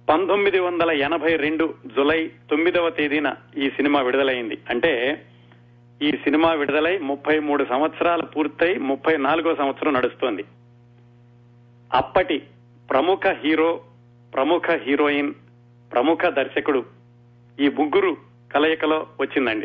పంతొమ్మిది వందల ఎనభై రెండు జులై తొమ్మిదవ తేదీన ఈ సినిమా విడుదలైంది అంటే ఈ సినిమా విడుదలై ముప్పై మూడు సంవత్సరాలు పూర్తయి ముప్పై నాలుగో సంవత్సరం నడుస్తోంది అప్పటి ప్రముఖ హీరో ప్రముఖ హీరోయిన్ ప్రముఖ దర్శకుడు ఈ ముగ్గురు కలయికలో వచ్చిందండి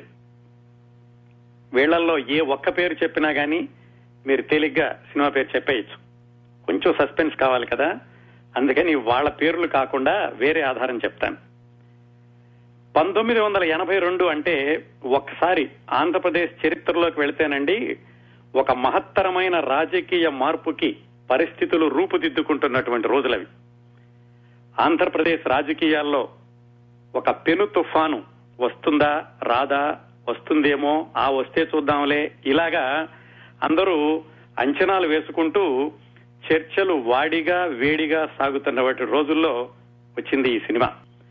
వీళ్లలో ఏ ఒక్క పేరు చెప్పినా గానీ మీరు తేలిగ్గా సినిమా పేరు చెప్పేయచ్చు కొంచెం సస్పెన్స్ కావాలి కదా అందుకని వాళ్ళ పేర్లు కాకుండా వేరే ఆధారం చెప్తాను పంతొమ్మిది వందల ఎనభై రెండు అంటే ఒక్కసారి ఆంధ్రప్రదేశ్ చరిత్రలోకి వెళితేనండి ఒక మహత్తరమైన రాజకీయ మార్పుకి పరిస్థితులు రూపుదిద్దుకుంటున్నటువంటి రోజులవి ఆంధ్రప్రదేశ్ రాజకీయాల్లో ఒక పెను తుఫాను వస్తుందా రాదా వస్తుందేమో ఆ వస్తే చూద్దాంలే ఇలాగా అందరూ అంచనాలు వేసుకుంటూ చర్చలు వాడిగా వేడిగా సాగుతున్నటువంటి రోజుల్లో వచ్చింది ఈ సినిమా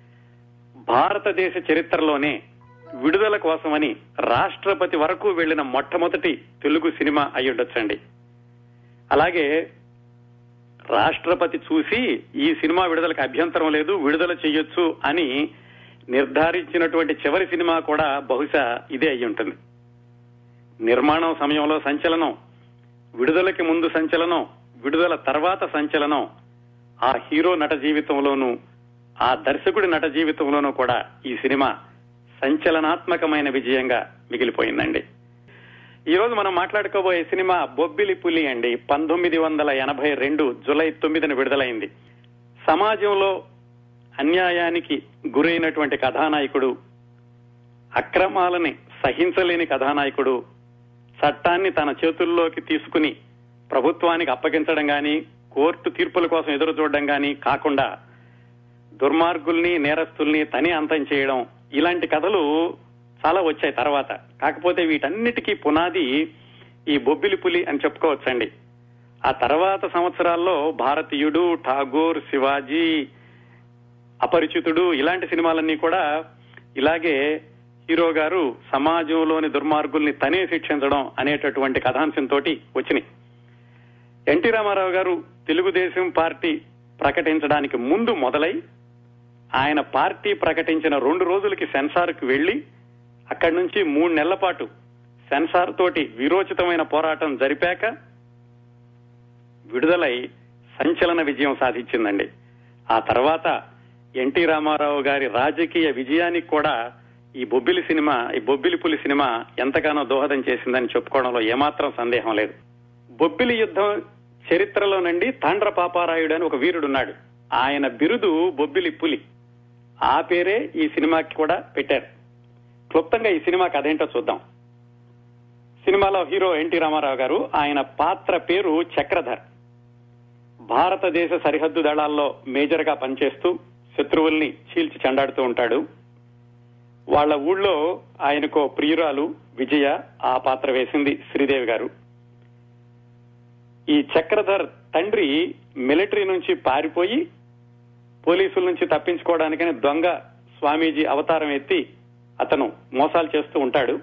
భారతదేశ చరిత్రలోనే విడుదల కోసమని రాష్ట్రపతి వరకు వెళ్లిన మొట్టమొదటి తెలుగు సినిమా అయి ఉండొచ్చండి అలాగే రాష్ట్రపతి చూసి ఈ సినిమా విడుదలకు అభ్యంతరం లేదు విడుదల చేయొచ్చు అని నిర్ధారించినటువంటి చివరి సినిమా కూడా బహుశా ఇదే అయి ఉంటుంది నిర్మాణం సమయంలో సంచలనం విడుదలకి ముందు సంచలనం విడుదల తర్వాత సంచలనం ఆ హీరో నట జీవితంలోనూ ఆ దర్శకుడి నట జీవితంలోనూ కూడా ఈ సినిమా సంచలనాత్మకమైన విజయంగా మిగిలిపోయిందండి ఈ రోజు మనం మాట్లాడుకోబోయే సినిమా బొబ్బిలి పులి అండి పంతొమ్మిది వందల ఎనభై రెండు జులై తొమ్మిదిన విడుదలైంది సమాజంలో అన్యాయానికి గురైనటువంటి కథానాయకుడు అక్రమాలని సహించలేని కథానాయకుడు చట్టాన్ని తన చేతుల్లోకి తీసుకుని ప్రభుత్వానికి అప్పగించడం గాని కోర్టు తీర్పుల కోసం ఎదురు చూడడం గాని కాకుండా దుర్మార్గుల్ని నేరస్తుల్ని తని అంతం చేయడం ఇలాంటి కథలు చాలా వచ్చాయి తర్వాత కాకపోతే వీటన్నిటికీ పునాది ఈ బొబ్బిలి పులి అని చెప్పుకోవచ్చండి ఆ తర్వాత సంవత్సరాల్లో భారతీయుడు ఠాగూర్ శివాజీ అపరిచితుడు ఇలాంటి సినిమాలన్నీ కూడా ఇలాగే హీరో గారు సమాజంలోని దుర్మార్గుల్ని తనే శిక్షించడం అనేటటువంటి కథాంశంతో వచ్చినాయి ఎన్టీ రామారావు గారు తెలుగుదేశం పార్టీ ప్రకటించడానికి ముందు మొదలై ఆయన పార్టీ ప్రకటించిన రెండు రోజులకి సెన్సార్కు వెళ్లి అక్కడి నుంచి మూడు నెలల పాటు సెన్సార్ తోటి విరోచితమైన పోరాటం జరిపాక విడుదలై సంచలన విజయం సాధించిందండి ఆ తర్వాత ఎన్టీ రామారావు గారి రాజకీయ విజయానికి కూడా ఈ బొబ్బిలి సినిమా ఈ బొబ్బిలి పులి సినిమా ఎంతగానో దోహదం చేసిందని చెప్పుకోవడంలో ఏమాత్రం సందేహం లేదు బొబ్బిలి యుద్ధం చరిత్రలోనండి తాండ్ర పాపారాయుడు అని ఒక వీరుడున్నాడు ఆయన బిరుదు బొబ్బిలి పులి ఆ పేరే ఈ సినిమాకి కూడా పెట్టారు క్లుప్తంగా ఈ సినిమా కథ ఏంటో చూద్దాం సినిమాలో హీరో ఎన్టీ రామారావు గారు ఆయన పాత్ర పేరు చక్రధర్ భారతదేశ సరిహద్దు దళాల్లో మేజర్ గా పనిచేస్తూ శత్రువుల్ని చీల్చి చెండాడుతూ ఉంటాడు వాళ్ళ ఊళ్ళో ఆయనకో ప్రియురాలు విజయ ఆ పాత్ర వేసింది శ్రీదేవి గారు ఈ చక్రధర్ తండ్రి మిలిటరీ నుంచి పారిపోయి పోలీసుల నుంచి తప్పించుకోవడానికని దొంగ స్వామీజీ అవతారం ఎత్తి అతను మోసాలు చేస్తూ ఉంటాడు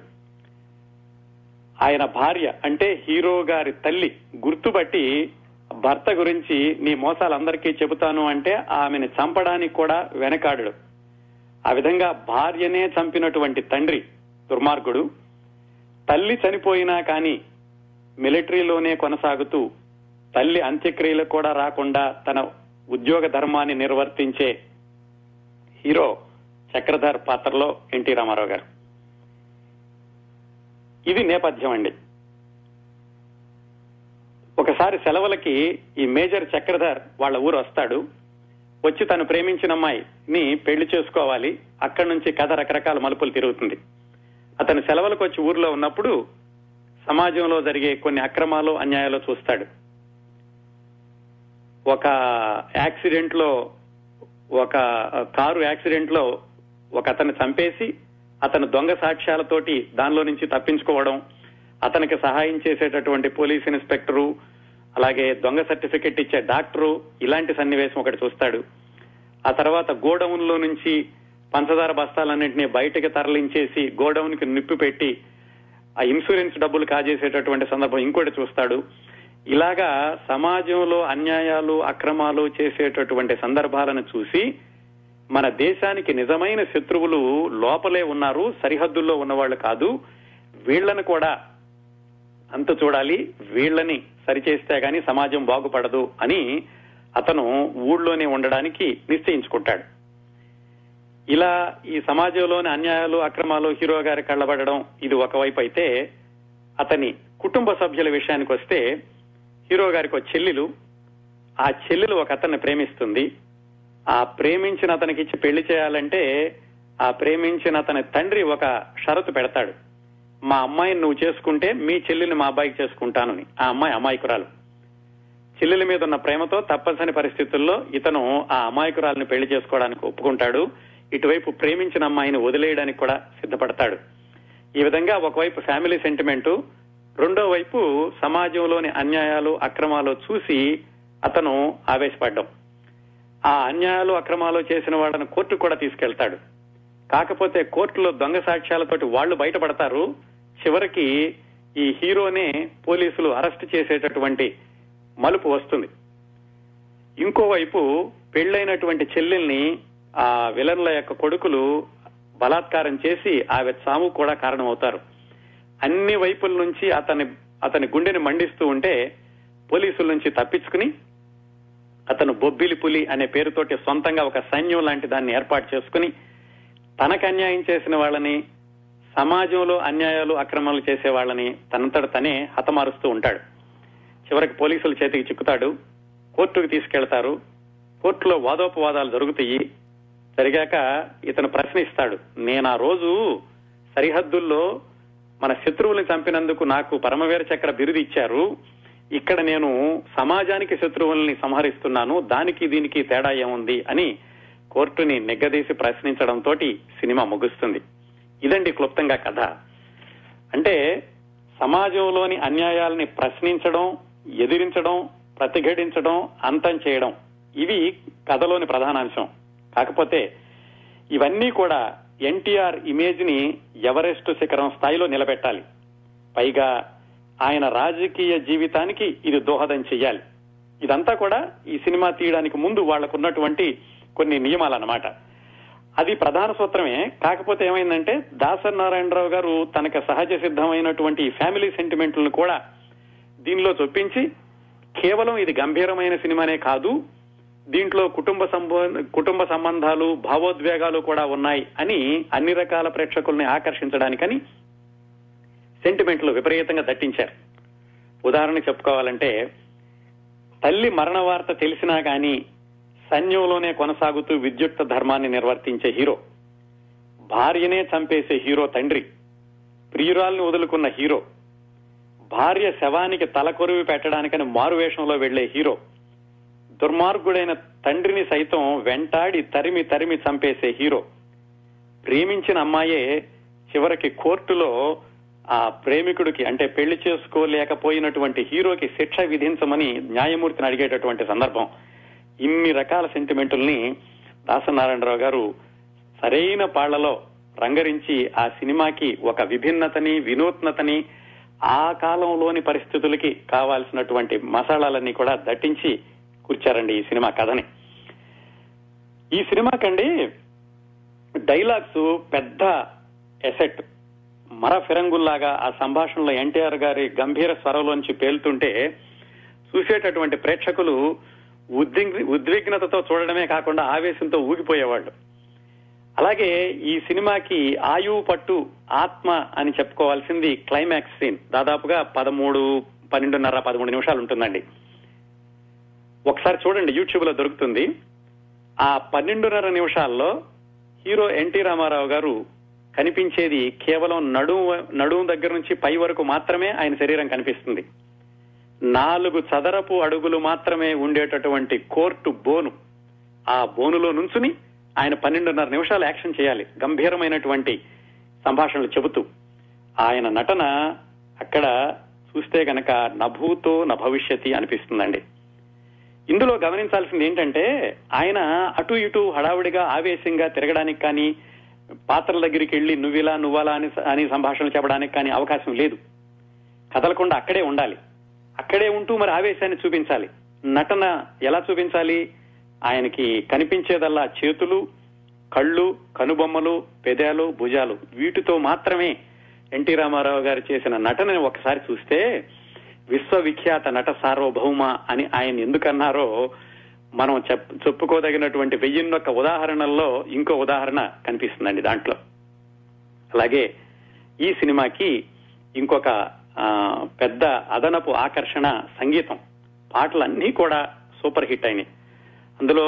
ఆయన భార్య అంటే హీరో గారి తల్లి గుర్తుపట్టి భర్త గురించి నీ మోసాలందరికీ చెబుతాను అంటే ఆమెను చంపడానికి కూడా వెనకాడడు ఆ విధంగా భార్యనే చంపినటువంటి తండ్రి దుర్మార్గుడు తల్లి చనిపోయినా కానీ మిలిటరీలోనే కొనసాగుతూ తల్లి అంత్యక్రియలకు కూడా రాకుండా తన ఉద్యోగ ధర్మాన్ని నిర్వర్తించే హీరో చక్రధర్ పాత్రలో ఎన్టీ రామారావు గారు ఇది నేపథ్యం అండి ఒకసారి సెలవులకి ఈ మేజర్ చక్రధర్ వాళ్ళ ఊరు వస్తాడు వచ్చి తను ప్రేమించిన అమ్మాయిని పెళ్లి చేసుకోవాలి అక్కడి నుంచి కథ రకరకాల మలుపులు తిరుగుతుంది అతను సెలవులకు వచ్చి ఊర్లో ఉన్నప్పుడు సమాజంలో జరిగే కొన్ని అక్రమాలు అన్యాయాలు చూస్తాడు ఒక యాక్సిడెంట్ లో ఒక కారు యాక్సిడెంట్ లో ఒక అతన్ని చంపేసి అతను దొంగ సాక్ష్యాలతోటి దానిలో నుంచి తప్పించుకోవడం అతనికి సహాయం చేసేటటువంటి పోలీస్ ఇన్స్పెక్టరు అలాగే దొంగ సర్టిఫికెట్ ఇచ్చే డాక్టరు ఇలాంటి సన్నివేశం ఒకటి చూస్తాడు ఆ తర్వాత గోడౌన్ లో నుంచి పంచదార బస్తాలన్నింటినీ బయటకు తరలించేసి గోడౌన్ కి నిప్పు పెట్టి ఆ ఇన్సూరెన్స్ డబ్బులు కాజేసేటటువంటి సందర్భం ఇంకోటి చూస్తాడు ఇలాగా సమాజంలో అన్యాయాలు అక్రమాలు చేసేటటువంటి సందర్భాలను చూసి మన దేశానికి నిజమైన శత్రువులు లోపలే ఉన్నారు సరిహద్దుల్లో ఉన్నవాళ్ళు కాదు వీళ్లను కూడా అంత చూడాలి వీళ్ళని సరిచేస్తే గాని సమాజం బాగుపడదు అని అతను ఊళ్ళోనే ఉండడానికి నిశ్చయించుకుంటాడు ఇలా ఈ సమాజంలోని అన్యాయాలు అక్రమాలు హీరో గారి కళ్ళబడడం ఇది ఒకవైపు అయితే అతని కుటుంబ సభ్యుల విషయానికి వస్తే హీరో గారికి ఒక చెల్లెలు ఆ చెల్లెలు ఒక అతన్ని ప్రేమిస్తుంది ఆ ప్రేమించిన అతనికి ఇచ్చి పెళ్లి చేయాలంటే ఆ ప్రేమించిన అతని తండ్రి ఒక షరతు పెడతాడు మా అమ్మాయిని నువ్వు చేసుకుంటే మీ చెల్లెల్ని మా అబ్బాయికి చేసుకుంటానని ఆ అమ్మాయి అమాయకురాలు చెల్లెల మీద ఉన్న ప్రేమతో తప్పనిసరి పరిస్థితుల్లో ఇతను ఆ అమాయకురాలను పెళ్లి చేసుకోవడానికి ఒప్పుకుంటాడు ఇటువైపు ప్రేమించిన అమ్మాయిని వదిలేయడానికి కూడా సిద్ధపడతాడు ఈ విధంగా ఒకవైపు ఫ్యామిలీ సెంటిమెంటు రెండో వైపు సమాజంలోని అన్యాయాలు అక్రమాలు చూసి అతను ఆవేశపడ్డం ఆ అన్యాయాలు అక్రమాలు చేసిన వాళ్ళని కోర్టు కూడా తీసుకెళ్తాడు కాకపోతే కోర్టులో దొంగ సాక్ష్యాలతోటి వాళ్ళు బయటపడతారు చివరికి ఈ హీరోనే పోలీసులు అరెస్ట్ చేసేటటువంటి మలుపు వస్తుంది ఇంకోవైపు పెళ్లైనటువంటి చెల్లెల్ని ఆ విలన్ల యొక్క కొడుకులు బలాత్కారం చేసి ఆమె సాము కూడా కారణమవుతారు అన్ని వైపుల నుంచి అతని అతని గుండెని మండిస్తూ ఉంటే పోలీసుల నుంచి తప్పించుకుని అతను బొబ్బిలి పులి అనే పేరుతోటి సొంతంగా ఒక సైన్యం లాంటి దాన్ని ఏర్పాటు చేసుకుని తనకు అన్యాయం చేసిన వాళ్ళని సమాజంలో అన్యాయాలు అక్రమాలు చేసే వాళ్ళని తనంతట తనే హతమారుస్తూ ఉంటాడు చివరికి పోలీసుల చేతికి చిక్కుతాడు కోర్టుకు తీసుకెళ్తారు కోర్టులో వాదోపవాదాలు జరుగుతాయి జరిగాక ఇతను ప్రశ్నిస్తాడు నేను ఆ రోజు సరిహద్దుల్లో మన శత్రువుల్ని చంపినందుకు నాకు పరమవీర చక్ర బిరుదు ఇచ్చారు ఇక్కడ నేను సమాజానికి శత్రువుల్ని సంహరిస్తున్నాను దానికి దీనికి తేడా ఏముంది అని కోర్టుని నిగ్గదీసి ప్రశ్నించడంతో సినిమా ముగుస్తుంది ఇదండి క్లుప్తంగా కథ అంటే సమాజంలోని అన్యాయాల్ని ప్రశ్నించడం ఎదిరించడం ప్రతిఘటించడం అంతం చేయడం ఇవి కథలోని ప్రధాన అంశం కాకపోతే ఇవన్నీ కూడా ఎన్టీఆర్ ఇమేజ్ ని ఎవరెస్ట్ శిఖరం స్థాయిలో నిలబెట్టాలి పైగా ఆయన రాజకీయ జీవితానికి ఇది దోహదం చెయ్యాలి ఇదంతా కూడా ఈ సినిమా తీయడానికి ముందు వాళ్లకున్నటువంటి కొన్ని నియమాలన్నమాట అది ప్రధాన సూత్రమే కాకపోతే ఏమైందంటే దాసరి నారాయణరావు గారు తనకు సహజ సిద్ధమైనటువంటి ఫ్యామిలీ సెంటిమెంట్లను కూడా దీనిలో చొప్పించి కేవలం ఇది గంభీరమైన సినిమానే కాదు దీంట్లో కుటుంబ సంబ- కుటుంబ సంబంధాలు భావోద్వేగాలు కూడా ఉన్నాయి అని అన్ని రకాల ప్రేక్షకుల్ని ఆకర్షించడానికని సెంటిమెంట్లు విపరీతంగా దట్టించారు ఉదాహరణ చెప్పుకోవాలంటే తల్లి మరణ వార్త తెలిసినా గాని సైన్యంలోనే కొనసాగుతూ విద్యుక్త ధర్మాన్ని నిర్వర్తించే హీరో భార్యనే చంపేసే హీరో తండ్రి ప్రియురాల్ని వదులుకున్న హీరో భార్య శవానికి తలకొరివి పెట్టడానికని మారువేషంలో వెళ్లే హీరో దుర్మార్గుడైన తండ్రిని సైతం వెంటాడి తరిమి తరిమి చంపేసే హీరో ప్రేమించిన అమ్మాయే చివరికి కోర్టులో ఆ ప్రేమికుడికి అంటే పెళ్లి చేసుకోలేకపోయినటువంటి హీరోకి శిక్ష విధించమని న్యాయమూర్తిని అడిగేటటువంటి సందర్భం ఇన్ని రకాల సెంటిమెంటుల్ని దాసనారాయణరావు గారు సరైన పాళ్లలో రంగరించి ఆ సినిమాకి ఒక విభిన్నతని వినూత్నతని ఆ కాలంలోని పరిస్థితులకి కావాల్సినటువంటి మసాలాలన్నీ కూడా దట్టించి కూర్చారండి ఈ సినిమా కథని ఈ సినిమాకండి డైలాగ్స్ పెద్ద ఎసెట్ మర ఫిరంగుల్లాగా ఆ సంభాషణలో ఎన్టీఆర్ గారి గంభీర స్వరంలోంచి పేలుతుంటే చూసేటటువంటి ప్రేక్షకులు ఉద్విగ్ ఉద్విగ్నతతో చూడడమే కాకుండా ఆవేశంతో ఊగిపోయేవాళ్ళు అలాగే ఈ సినిమాకి ఆయువు పట్టు ఆత్మ అని చెప్పుకోవాల్సింది క్లైమాక్స్ సీన్ దాదాపుగా పదమూడు పన్నెండున్నర పదమూడు నిమిషాలు ఉంటుందండి ఒకసారి చూడండి యూట్యూబ్ లో దొరుకుతుంది ఆ పన్నెండున్నర నిమిషాల్లో హీరో ఎన్టీ రామారావు గారు కనిపించేది కేవలం నడుము నడుము దగ్గర నుంచి పై వరకు మాత్రమే ఆయన శరీరం కనిపిస్తుంది నాలుగు చదరపు అడుగులు మాత్రమే ఉండేటటువంటి కోర్టు బోను ఆ బోనులో నుంచుని ఆయన పన్నెండున్నర నిమిషాలు యాక్షన్ చేయాలి గంభీరమైనటువంటి సంభాషణలు చెబుతూ ఆయన నటన అక్కడ చూస్తే గనక నభూతో నభవిష్యతి అనిపిస్తుందండి ఇందులో గమనించాల్సింది ఏంటంటే ఆయన అటు ఇటు హడావుడిగా ఆవేశంగా తిరగడానికి కానీ పాత్రల దగ్గరికి వెళ్లి నువ్విలా నువ్వలా అని అని సంభాషణలు చెప్పడానికి కానీ అవకాశం లేదు కదలకుండా అక్కడే ఉండాలి అక్కడే ఉంటూ మరి ఆవేశాన్ని చూపించాలి నటన ఎలా చూపించాలి ఆయనకి కనిపించేదల్లా చేతులు కళ్ళు కనుబొమ్మలు పెదాలు భుజాలు వీటితో మాత్రమే ఎన్టీ రామారావు గారు చేసిన నటనని ఒకసారి చూస్తే విశ్వవిఖ్యాత నట సార్వభౌమ అని ఆయన ఎందుకన్నారో మనం చెప్ చెప్పుకోదగినటువంటి వెయ్యిన్నొక్క ఉదాహరణల్లో ఇంకో ఉదాహరణ కనిపిస్తుందండి దాంట్లో అలాగే ఈ సినిమాకి ఇంకొక ఆ, పెద్ద అదనపు ఆకర్షణ సంగీతం పాటలన్నీ కూడా సూపర్ హిట్ అయినాయి అందులో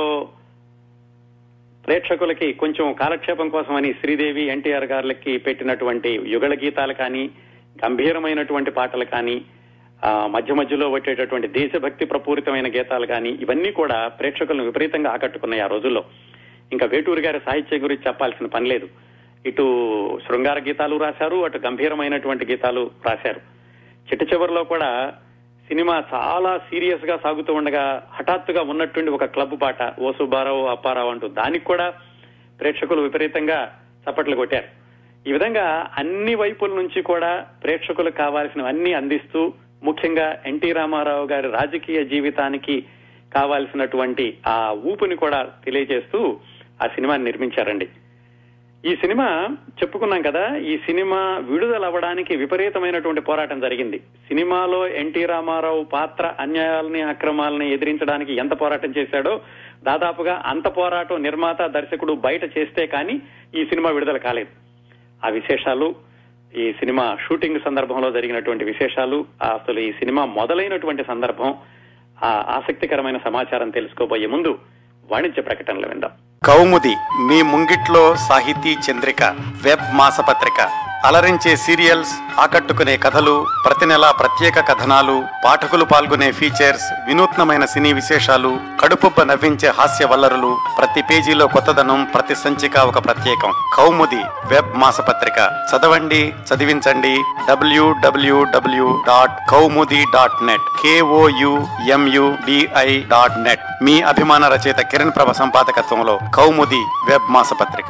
ప్రేక్షకులకి కొంచెం కాలక్షేపం కోసమని శ్రీదేవి ఎన్టీఆర్ గారులకి పెట్టినటువంటి యుగళ గీతాలు కానీ గంభీరమైనటువంటి పాటలు కానీ ఆ, మధ్య మధ్యలో వచ్చేటటువంటి దేశభక్తి ప్రపూరితమైన గీతాలు కానీ ఇవన్నీ కూడా ప్రేక్షకులను విపరీతంగా ఆకట్టుకున్నాయి ఆ రోజుల్లో ఇంకా వేటూరు గారి సాహిత్యం గురించి చెప్పాల్సిన పని లేదు ఇటు శృంగార గీతాలు రాశారు అటు గంభీరమైనటువంటి గీతాలు రాశారు చిట్ట చివరిలో కూడా సినిమా చాలా సీరియస్ గా సాగుతూ ఉండగా హఠాత్తుగా ఉన్నట్టుండి ఒక క్లబ్ పాట ఓ సుబ్బారావు అప్పారావు అంటూ దానికి కూడా ప్రేక్షకులు విపరీతంగా చప్పట్లు కొట్టారు ఈ విధంగా అన్ని వైపుల నుంచి కూడా ప్రేక్షకులకు కావాల్సినవన్నీ అందిస్తూ ముఖ్యంగా ఎన్టీ రామారావు గారి రాజకీయ జీవితానికి కావాల్సినటువంటి ఆ ఊపుని కూడా తెలియజేస్తూ ఆ సినిమాని నిర్మించారండి ఈ సినిమా చెప్పుకున్నాం కదా ఈ సినిమా విడుదల అవ్వడానికి విపరీతమైనటువంటి పోరాటం జరిగింది సినిమాలో ఎన్టీ రామారావు పాత్ర అన్యాయాలని అక్రమాలని ఎదిరించడానికి ఎంత పోరాటం చేశాడో దాదాపుగా అంత పోరాటం నిర్మాత దర్శకుడు బయట చేస్తే కానీ ఈ సినిమా విడుదల కాలేదు ఆ విశేషాలు ఈ సినిమా షూటింగ్ సందర్భంలో జరిగినటువంటి విశేషాలు ఆ అసలు ఈ సినిమా మొదలైనటువంటి సందర్భం ఆ ఆసక్తికరమైన సమాచారం తెలుసుకోబోయే ముందు వాణిజ్య ప్రకటనలు విందాం కౌముది మీ ముంగిట్లో సాహితీ చంద్రిక వెబ్ మాసపత్రిక అలరించే సీరియల్స్ ఆకట్టుకునే కథలు ప్రతి నెల ప్రత్యేక కథనాలు పాఠకులు పాల్గొనే ఫీచర్స్ వినూత్నమైన సినీ విశేషాలు కడుపుబ్బ నవ్వించే హాస్య వల్లరులు ప్రతి పేజీలో కొత్తదనం ప్రతి సంచిక ఒక ప్రత్యేకం కౌముది వెబ్ మాసపత్రిక చదవండి చదివించండి డబ్ల్యూడబ్ల్యూడబ్ల్యూ డాట్ కౌముది dot net KOUMUDI dot net మీ అభిమాన రచయిత కిరణ్ ప్రభ సంపాదకత్వంలో కౌముది వెబ్ మాసపత్రిక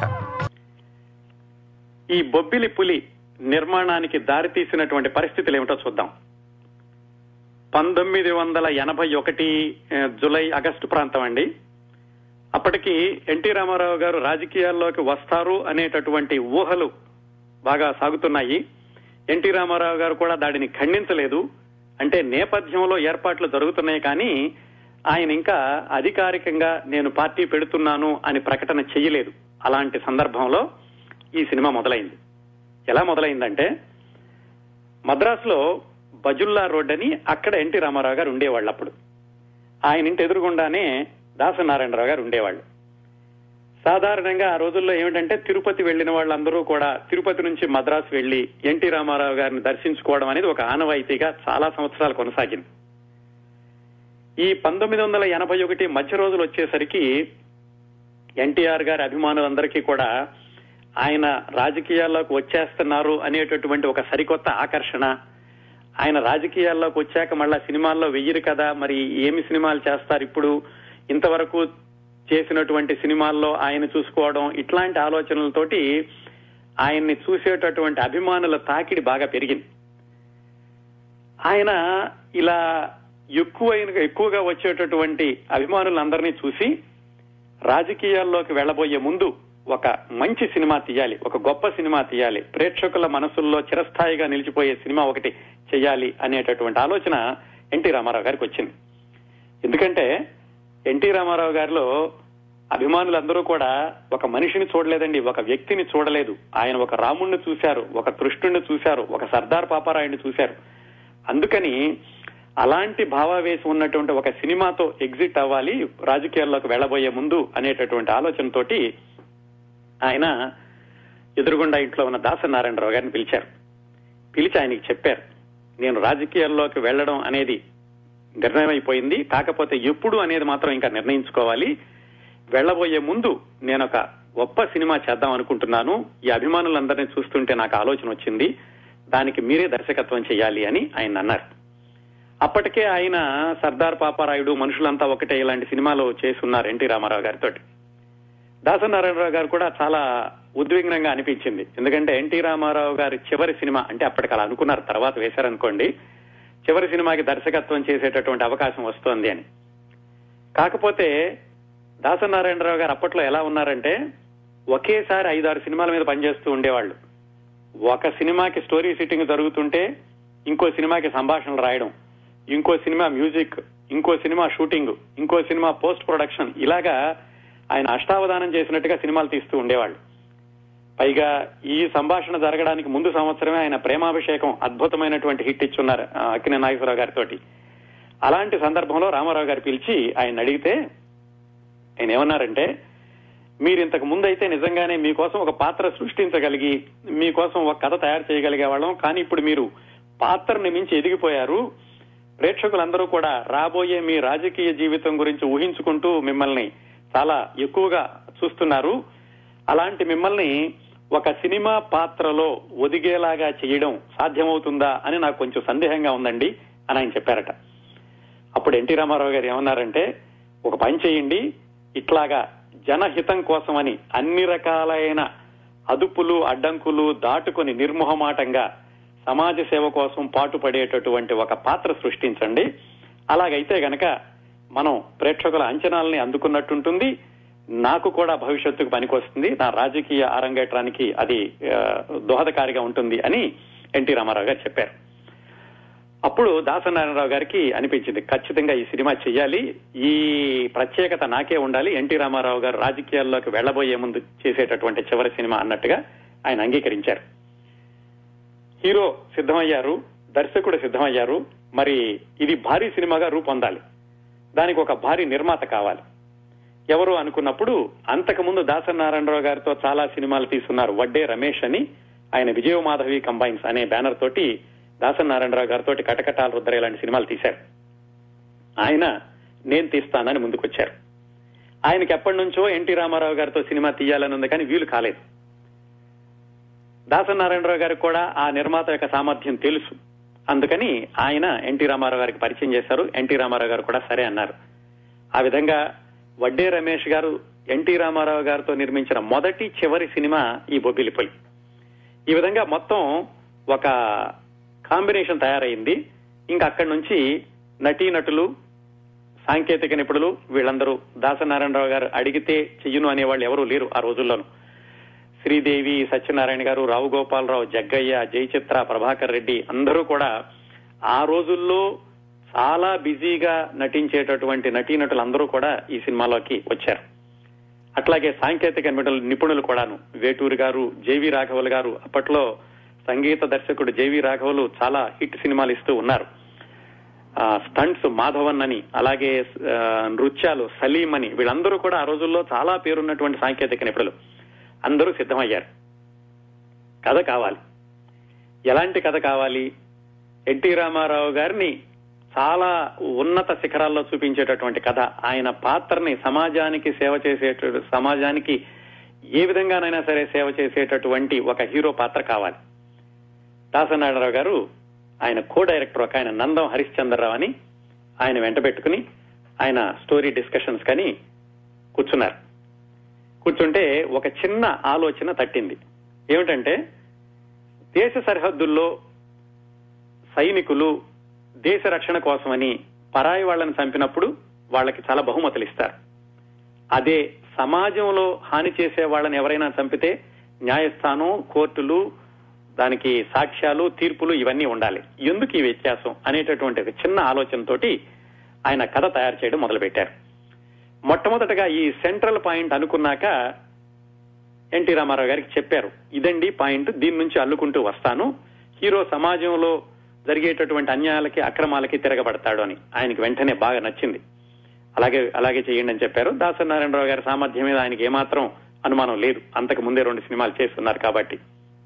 ఈ బొబ్బిలి పులి నిర్మాణానికి దారితీసినటువంటి పరిస్థితులు ఏమిటో చూద్దాం పంతొమ్మిది వందల ఎనభై ఒకటి ఆ, జులై ఆగస్టు ప్రాంతం అండి అప్పటికి ఎన్టీ రామారావు గారు రాజకీయాల్లోకి వస్తారు అనేటటువంటి ఊహలు బాగా సాగుతున్నాయి ఎన్టీ రామారావు గారు కూడా దాడిని ఖండించలేదు అంటే నేపథ్యంలో ఏర్పాట్లు జరుగుతున్నాయి కానీ ఆయన ఇంకా అధికారికంగా నేను పార్టీ పెడుతున్నాను అని ప్రకటన చెయ్యలేదు అలాంటి సందర్భంలో ఈ సినిమా మొదలైంది ఎలా మొదలైందంటే మద్రాసులో బజుల్లా రోడ్ అని అక్కడ ఎన్టీ రామారావు గారు ఉండేవాళ్ళు అప్పుడు ఆయన ఇంటి ఎదురుగుండానే దాసనారాయణరావు గారు ఉండేవాళ్ళు సాధారణంగా ఆ రోజుల్లో ఏమిటంటే తిరుపతి వెళ్లిన వాళ్ళందరూ కూడా తిరుపతి నుంచి మద్రాసు వెళ్లి ఎన్టీ రామారావు గారిని దర్శించుకోవడం అనేది ఒక ఆనవాయితీగా చాలా సంవత్సరాలు కొనసాగింది ఈ పంతొమ్మిది వందల ఎనభై ఒకటి మధ్య రోజులు వచ్చేసరికి ఎన్టీఆర్ గారి అభిమానులందరికీ కూడా ఆయన రాజకీయాల్లోకి వచ్చేస్తున్నారు అనేటటువంటి ఒక సరికొత్త ఆకర్షణ ఆయన రాజకీయాల్లోకి వచ్చాక మళ్ళా సినిమాల్లో వెయ్యరు కదా మరి ఏమి సినిమాలు చేస్తారు ఇప్పుడు ఇంతవరకు చేసినటువంటి సినిమాల్లో ఆయన చూసుకోవడం ఇట్లాంటి ఆలోచనలతోటి ఆయన్ని చూసేటటువంటి అభిమానుల తాకిడి బాగా పెరిగింది ఆయన ఇలా ఎక్కువైన ఎక్కువగా వచ్చేటటువంటి అభిమానులందరినీ చూసి రాజకీయాల్లోకి వెళ్లబోయే ముందు ఒక మంచి సినిమా తీయాలి ఒక గొప్ప సినిమా తీయాలి ప్రేక్షకుల మనసుల్లో చిరస్థాయిగా నిలిచిపోయే సినిమా ఒకటి చేయాలి అనేటటువంటి ఆలోచన ఎన్టీ రామారావు గారికి వచ్చింది ఎందుకంటే ఎన్టీ రామారావు గారిలో అభిమానులందరూ కూడా ఒక మనిషిని చూడలేదండి ఒక వ్యక్తిని చూడలేదు ఆయన ఒక రాముణ్ణి చూశారు ఒక కృష్ణుణ్ణి చూశారు ఒక సర్దార్ పాపారాయుడిని చూశారు అందుకని అలాంటి భావావేశం ఉన్నటువంటి ఒక సినిమాతో ఎగ్జిట్ అవ్వాలి రాజకీయాల్లోకి వెళ్లబోయే ముందు అనేటటువంటి ఆలోచనతోటి ఆయన ఎదురుగుండా ఇంట్లో ఉన్న దాసనారాయణరావు గారిని పిలిచారు పిలిచి ఆయనకి చెప్పారు నేను రాజకీయాల్లోకి వెళ్లడం అనేది నిర్ణయం అయిపోయింది కాకపోతే ఎప్పుడు అనేది మాత్రం ఇంకా నిర్ణయించుకోవాలి వెళ్లబోయే ముందు నేను ఒక గొప్ప సినిమా చేద్దాం అనుకుంటున్నాను ఈ అభిమానులందరినీ చూస్తుంటే నాకు ఆలోచన వచ్చింది దానికి మీరే దర్శకత్వం చేయాలి అని ఆయన అన్నారు అప్పటికే ఆయన సర్దార్ పాపారాయుడు మనుషులంతా ఒకటే ఇలాంటి సినిమాలు చేస్తున్నారు ఎన్టీ రామారావు గారితో దాసనారాయణరావు గారు కూడా చాలా ఉద్విగ్నంగా అనిపించింది ఎందుకంటే ఎన్టీ రామారావు గారి చివరి సినిమా అంటే అప్పటికి అలా అనుకున్నారు తర్వాత వేశారనుకోండి చివరి సినిమాకి దర్శకత్వం చేసేటటువంటి అవకాశం వస్తోంది అని కాకపోతే దాసనారాయణరావు గారు అప్పట్లో ఎలా ఉన్నారంటే ఒకేసారి ఐదారు సినిమాల మీద పనిచేస్తూ ఉండేవాళ్ళు ఒక సినిమాకి స్టోరీ సిట్టింగ్ జరుగుతుంటే ఇంకో సినిమాకి సంభాషణలు రాయడం ఇంకో సినిమా మ్యూజిక్ ఇంకో సినిమా షూటింగ్ ఇంకో సినిమా పోస్ట్ ప్రొడక్షన్ ఇలాగా ఆయన అష్టావధానం చేసినట్టుగా సినిమాలు తీస్తూ ఉండేవాళ్ళు పైగా ఈ సంభాషణ జరగడానికి ముందు సంవత్సరమే ఆయన ప్రేమాభిషేకం అద్భుతమైనటువంటి హిట్ ఇచ్చున్నారు ఆ, అక్కినే నాగేశ్వరరావు గారితోటి అలాంటి సందర్భంలో రామారావు గారు పిలిచి ఆయన అడిగితే ఆయన ఏమన్నారంటే మీరు ఇంతకు ముందు అయితే నిజంగానే మీకోసం ఒక పాత్ర సృష్టించగలిగి మీకోసం ఒక కథ తయారు చేయగలిగే వాళ్ళం కానీ ఇప్పుడు మీరు పాత్రని మించి ఎదిగిపోయారు ప్రేక్షకులందరూ కూడా రాబోయే మీ రాజకీయ జీవితం గురించి ఊహించుకుంటూ మిమ్మల్ని చాలా ఎక్కువగా చూస్తున్నారు అలాంటి మిమ్మల్ని ఒక సినిమా పాత్రలో ఒదిగేలాగా చేయడం సాధ్యమవుతుందా అని నాకు కొంచెం సందేహంగా ఉందండి అని ఆయన చెప్పారట అప్పుడు ఎన్టీ రామారావు గారు ఏమన్నారంటే ఒక పని చేయండి ఇట్లాగా జనహితం కోసమని అన్ని రకాలైన అదుపులు అడ్డంకులు దాటుకొని నిర్మోహమాటంగా సమాజ సేవ కోసం పాటుపడేటటువంటి ఒక పాత్ర సృష్టించండి అలాగైతే గనక మనం ప్రేక్షకుల అంచనాలని అందుకున్నట్టుంటుంది నాకు కూడా భవిష్యత్తుకు పనికొస్తుంది నా రాజకీయ అరంగేట్రానికి అది ఆ, దోహదకారిగా ఉంటుంది అని ఎన్టీ రామారావు గారు చెప్పారు అప్పుడు దాసనారాయణరావు గారికి అనిపించింది ఖచ్చితంగా ఈ సినిమా చెయ్యాలి ఈ ప్రత్యేకత నాకే ఉండాలి ఎన్టీ రామారావు గారు రాజకీయాల్లోకి వెళ్లబోయే ముందు చేసేటటువంటి చివరి సినిమా అన్నట్టుగా ఆయన అంగీకరించారు హీరో సిద్ధమయ్యారు దర్శకుడు సిద్ధమయ్యారు మరి ఇది భారీ సినిమాగా రూపొందాలి దానికి ఒక భారీ నిర్మాత కావాలి ఎవరు అనుకున్నప్పుడు అంతకుముందు దాసనారాయణరావు గారితో చాలా సినిమాలు తీసుకున్నారు వడ్డే రమేష్ అని ఆయన విజయమాధవి కంబైన్స్ అనే బ్యానర్ తోటి దాసనారాయణరావు గారితో కటకటాల రుద్ర ఇలాంటి సినిమాలు తీశారు ఆయన నేను తీస్తానని ముందుకొచ్చారు ఆయనకి ఎప్పటి నుంచో ఎన్టీ రామారావు గారితో సినిమా తీయాలని ఉంది కానీ వీలు కాలేదు దాసనారాయణరావు గారికి కూడా ఆ నిర్మాత యొక్క సామర్థ్యం తెలుసు అందుకని ఆయన ఎన్టీ రామారావు గారికి పరిచయం చేశారు ఎన్టీ రామారావు గారు కూడా సరే అన్నారు ఆ విధంగా వడ్డే రమేష్ గారు ఎన్టీ రామారావు గారితో నిర్మించిన మొదటి చివరి సినిమా ఈ బొబ్బిలిపొలి ఈ విధంగా మొత్తం ఒక కాంబినేషన్ తయారైంది ఇంకా అక్కడి నుంచి నటీనటులు సాంకేతిక నిపుణులు వీళ్ళందరూ దాసనారాయణరావు గారు అడిగితే చెయ్యును అనేవాళ్ళు ఎవరూ లేరు ఆ రోజుల్లోనూ శ్రీదేవి సత్యనారాయణ గారు రావు గోపాలరావు జగ్గయ్య జయచిత్ర ప్రభాకర్ రెడ్డి అందరూ కూడా ఆ రోజుల్లో చాలా బిజీగా నటించేటటువంటి నటీనటులు అందరూ కూడా ఈ సినిమాలోకి వచ్చారు అట్లాగే సాంకేతిక నిపుణులు నిపుణులు కూడాను వేటూరి గారు జేవి రాఘవల్ గారు అప్పట్లో సంగీత దర్శకుడు జేవి రాఘవలు చాలా హిట్ సినిమాలు ఇస్తూ ఉన్నారు ఆ, స్టంట్స్ మాధవన్ అని అలాగే ఆ, నృత్యాలు సలీం అని వీళ్ళందరూ కూడా ఆ రోజుల్లో చాలా పేరున్నటువంటి సాంకేతిక నిపుణులు అందరూ సిద్ధమయ్యారు కథ కావాలి ఎలాంటి కథ కావాలి ఎన్టీ రామారావు గారిని చాలా ఉన్నత శిఖరాల్లో చూపించేటటువంటి కథ ఆయన పాత్రని సమాజానికి సేవ చేసేట సమాజానికి ఏ విధంగానైనా సరే సేవ చేసేటటువంటి ఒక హీరో పాత్ర కావాలి దాసనారాయణరావు గారు ఆయన కో డైరెక్టర్ ఒక ఆయన నందం హరిశ్చంద్రరావు అని ఆయన వెంట పెట్టుకుని ఆయన స్టోరీ డిస్కషన్స్ కని కూర్చున్నారు కూర్చుంటే ఒక చిన్న ఆలోచన తట్టింది ఏమిటంటే దేశ సరిహద్దుల్లో సైనికులు దేశ రక్షణ కోసమని పరాయి వాళ్ళని చంపినప్పుడు వాళ్ళకి చాలా బహుమతులు ఇస్తారు అదే సమాజంలో హాని చేసే వాళ్ళని ఎవరైనా చంపితే న్యాయస్థానం కోర్టులు దానికి సాక్ష్యాలు తీర్పులు ఇవన్నీ ఉండాలి ఎందుకు ఈ వ్యత్యాసం అనేటటువంటి ఒక చిన్న ఆలోచనతోటి ఆయన కథ తయారు చేయడం మొదలుపెట్టారు మొట్టమొదటగా ఈ సెంట్రల్ పాయింట్ అనుకున్నాక ఎన్టీ రామారావు గారికి చెప్పారు ఇదండి పాయింట్ దీని నుంచి అల్లుకుంటూ వస్తాను హీరో సమాజంలో జరిగేటటువంటి అన్యాయాలకి అక్రమాలకి తిరగబడతాడు అని ఆయనకి వెంటనే బాగా నచ్చింది అలాగే అలాగే చేయండి అని చెప్పారు దాసనారాయణరావు గారి సామర్థ్యం మీద ఆయనకి ఏమాత్రం అనుమానం లేదు అంతకు ముందే రెండు సినిమాలు చేస్తున్నారు కాబట్టి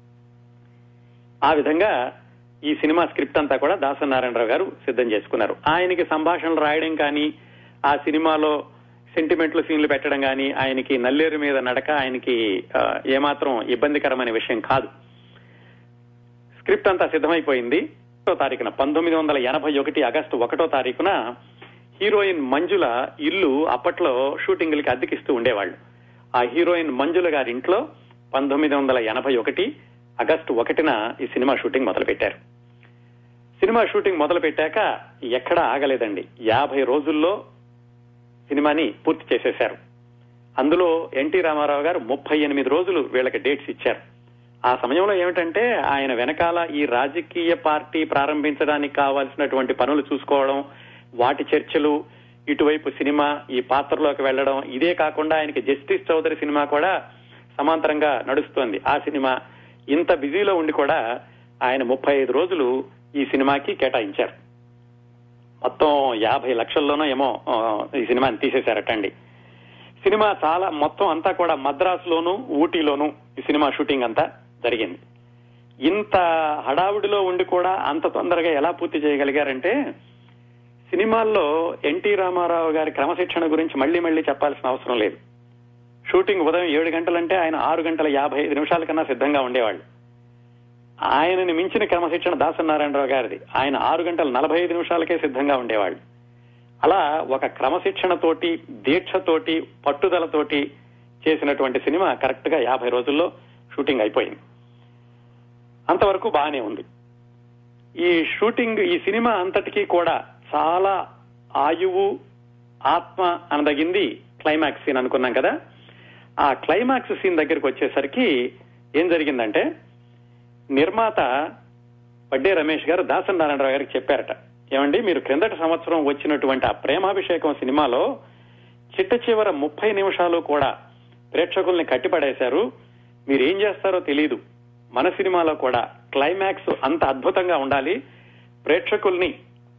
ఆ విధంగా ఈ సినిమా స్క్రిప్ట్ అంతా కూడా దాసనారాయణరావు గారు సిద్ధం చేసుకున్నారు ఆయనకి సంభాషణలు రాయడం కానీ ఆ సినిమాలో సెంటిమెంట్లు సీన్లు పెట్టడం కానీ ఆయనకి నల్లేరు మీద నడక ఆయనకి ఆ, ఏమాత్రం ఇబ్బందికరమైన విషయం కాదు స్క్రిప్ట్ అంతా సిద్ధమైపోయింది ఒకటో తారీఖున పంతొమ్మిది వందల ఎనభై ఒకటి ఆగస్టు ఒకటో తారీఖున హీరోయిన్ మంజుల ఇల్లు అప్పట్లో షూటింగ్లకి అద్దెకిస్తూ ఉండేవాళ్ళు ఆ హీరోయిన్ మంజుల గారి ఇంట్లో పంతొమ్మిది వందల ఎనభై ఒకటి ఆగస్టు ఒకటిన ఈ సినిమా షూటింగ్ మొదలు పెట్టారు సినిమా షూటింగ్ మొదలు పెట్టాక ఎక్కడా ఆగలేదండి యాభై రోజుల్లో సినిమాని పూర్తి చేసేశారు అందులో ఎన్టీ రామారావు గారు ముప్పై ఎనిమిది రోజులు వీళ్ళకి డేట్స్ ఇచ్చారు ఆ సమయంలో ఏమిటంటే ఆయన వెనకాల ఈ రాజకీయ పార్టీ ప్రారంభించడానికి కావాల్సినటువంటి పనులు చూసుకోవడం వాటి చర్చలు ఇటువైపు సినిమా ఈ పాత్రలోకి వెళ్లడం ఇదే కాకుండా ఆయనకి జస్టిస్ చౌదరి సినిమా కూడా సమాంతరంగా నడుస్తోంది ఆ సినిమా ఇంత బిజీలో ఉండి కూడా ఆయన ముప్పై ఐదు రోజులు ఈ సినిమాకి కేటాయించారు మొత్తం యాభై లక్షల్లోనో ఏమో ఆ, ఈ సినిమాని తీసేశారటండి సినిమా చాలా మొత్తం అంతా కూడా మద్రాసులోను ఊటీలోను ఈ సినిమా షూటింగ్ అంతా జరిగింది ఇంత హడావుడిలో ఉండి కూడా అంత తొందరగా ఎలా పూర్తి చేయగలిగారంటే సినిమాల్లో ఎన్టీ రామారావు గారి క్రమశిక్షణ గురించి మళ్లీ మళ్లీ చెప్పాల్సిన అవసరం లేదు షూటింగ్ ఉదయం ఏడు గంటలంటే ఆయన ఆరు గంటల యాభై ఐదు నిమిషాల కన్నా సిద్ధంగా ఉండేవాళ్ళు ఆయనని మించిన క్రమశిక్షణ దాసనారాయణరావు గారిది ఆయన ఆరు గంటల నలభై ఐదు నిమిషాలకే సిద్ధంగా ఉండేవాళ్ళు అలా ఒక క్రమశిక్షణతోటి దీక్షతోటి పట్టుదలతోటి చేసినటువంటి సినిమా కరెక్ట్ గా యాభై రోజుల్లో షూటింగ్ అయిపోయింది అంతవరకు బాగానే ఉంది ఈ షూటింగ్ ఈ సినిమా అంతటికీ కూడా చాలా ఆయువు ఆత్మ అనదగింది క్లైమాక్స్ సీన్ అనుకున్నాం కదా ఆ క్లైమాక్స్ సీన్ దగ్గరికి వచ్చేసరికి ఏం జరిగిందంటే నిర్మాత వడ్డే రమేష్ గారు దాసన్ నారాయణరావు గారికి చెప్పారట ఏమండి మీరు క్రిందటి సంవత్సరం వచ్చినటువంటి ఆ ప్రేమాభిషేకం సినిమాలో చిట్ట చివర ముప్పై నిమిషాలు కూడా ప్రేక్షకుల్ని కట్టిపడేశారు మీరు ఏం చేస్తారో తెలియదు మన సినిమాలో కూడా క్లైమాక్స్ అంత అద్భుతంగా ఉండాలి ప్రేక్షకుల్ని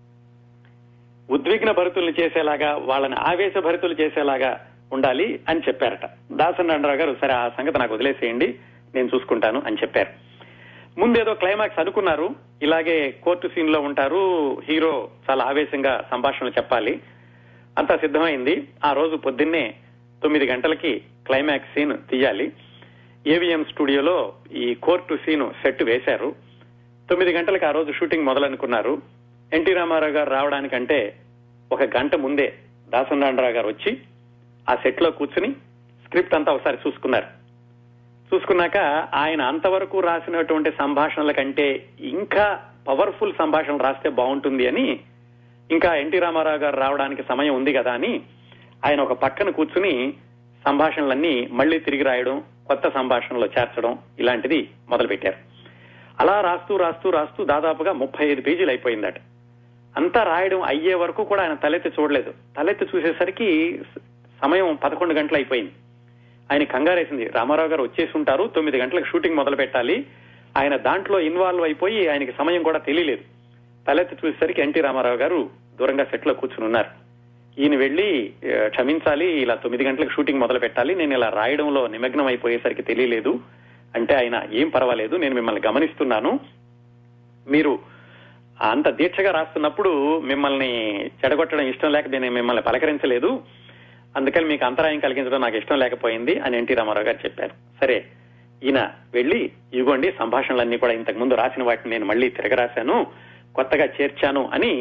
ఉద్విగ్న భరితుల్ని చేసేలాగా వాళ్ళని ఆవేశ భరితులు చేసేలాగా ఉండాలి అని చెప్పారట దాసన్ నారాయణరావు గారు సరే ఆ సంగతి నాకు వదిలేసేయండి నేను చూసుకుంటాను అని చెప్పారు ముందేదో క్లైమాక్స్ అనుకున్నారు ఇలాగే కోర్టు సీన్ లో ఉంటారు హీరో చాలా ఆవేశంగా సంభాషణలు చెప్పాలి అంతా సిద్ధమైంది ఆ రోజు పొద్దున్నే తొమ్మిది గంటలకి క్లైమాక్స్ సీన్ తీయాలి ఏవిఎం స్టూడియోలో ఈ కోర్టు సీను సెట్ వేశారు తొమ్మిది గంటలకు ఆ రోజు షూటింగ్ మొదలనుకున్నారు ఎన్టీ రామారావు గారు రావడానికంటే ఒక గంట ముందే దాసనారాయణరావు గారు వచ్చి ఆ సెట్ లో కూర్చుని స్క్రిప్ట్ అంతా ఒకసారి చూసుకున్నారు చూసుకున్నాక ఆయన అంతవరకు రాసినటువంటి సంభాషణల కంటే ఇంకా పవర్ఫుల్ సంభాషణలు రాస్తే బాగుంటుంది అని ఇంకా ఎన్టీ రామారావు గారు రావడానికి సమయం ఉంది కదా అని ఆయన ఒక పక్కన కూర్చుని సంభాషణలన్నీ మళ్లీ తిరిగి రాయడం కొత్త సంభాషణలో చేర్చడం ఇలాంటిది మొదలుపెట్టారు అలా రాస్తూ రాస్తూ రాస్తూ దాదాపుగా ముప్పై ఐదు పేజీలు అయిపోయిందట అంతా రాయడం అయ్యే వరకు కూడా ఆయన తలెత్తి చూడలేదు తలెత్తి చూసేసరికి సమయం పదకొండు గంటలు అయిపోయింది ఆయన కంగారేసింది రామారావు గారు వచ్చేసి ఉంటారు తొమ్మిది గంటలకు షూటింగ్ మొదలు పెట్టాలి ఆయన దాంట్లో ఇన్వాల్వ్ అయిపోయి ఆయనకి సమయం కూడా తెలియలేదు తలెత్తి చూసేసరికి ఎన్టీ రామారావు గారు దూరంగా సెట్ లో కూర్చుని ఉన్నారు ఈయన వెళ్లి "ఏ, క్షమించాలి ఇలా తొమ్మిది గంటలకు షూటింగ్ మొదలు పెట్టాలి నేను ఇలా రాయడంలో నిమగ్నం అయిపోయేసరికి తెలియలేదు అంటే ఆయన ఏం పర్వాలేదు నేను మిమ్మల్ని గమనిస్తున్నాను మీరు అంత దీక్షగా రాస్తున్నప్పుడు మిమ్మల్ని చెడగొట్టడం ఇష్టం లేక నేను మిమ్మల్ని పలకరించలేదు అందుకని మీకు అంతరాయం కలిగించడం నాకు ఇష్టం లేకపోయింది అని ఎన్టీ రామారావు గారు చెప్పారు సరే ఈయన వెళ్లి ఇదిగోండి సంభాషణలన్నీ కూడా ఇంతకు ముందు రాసిన వాటిని నేను మళ్ళీ తిరగరాశాను కొత్తగా చేర్చాను అని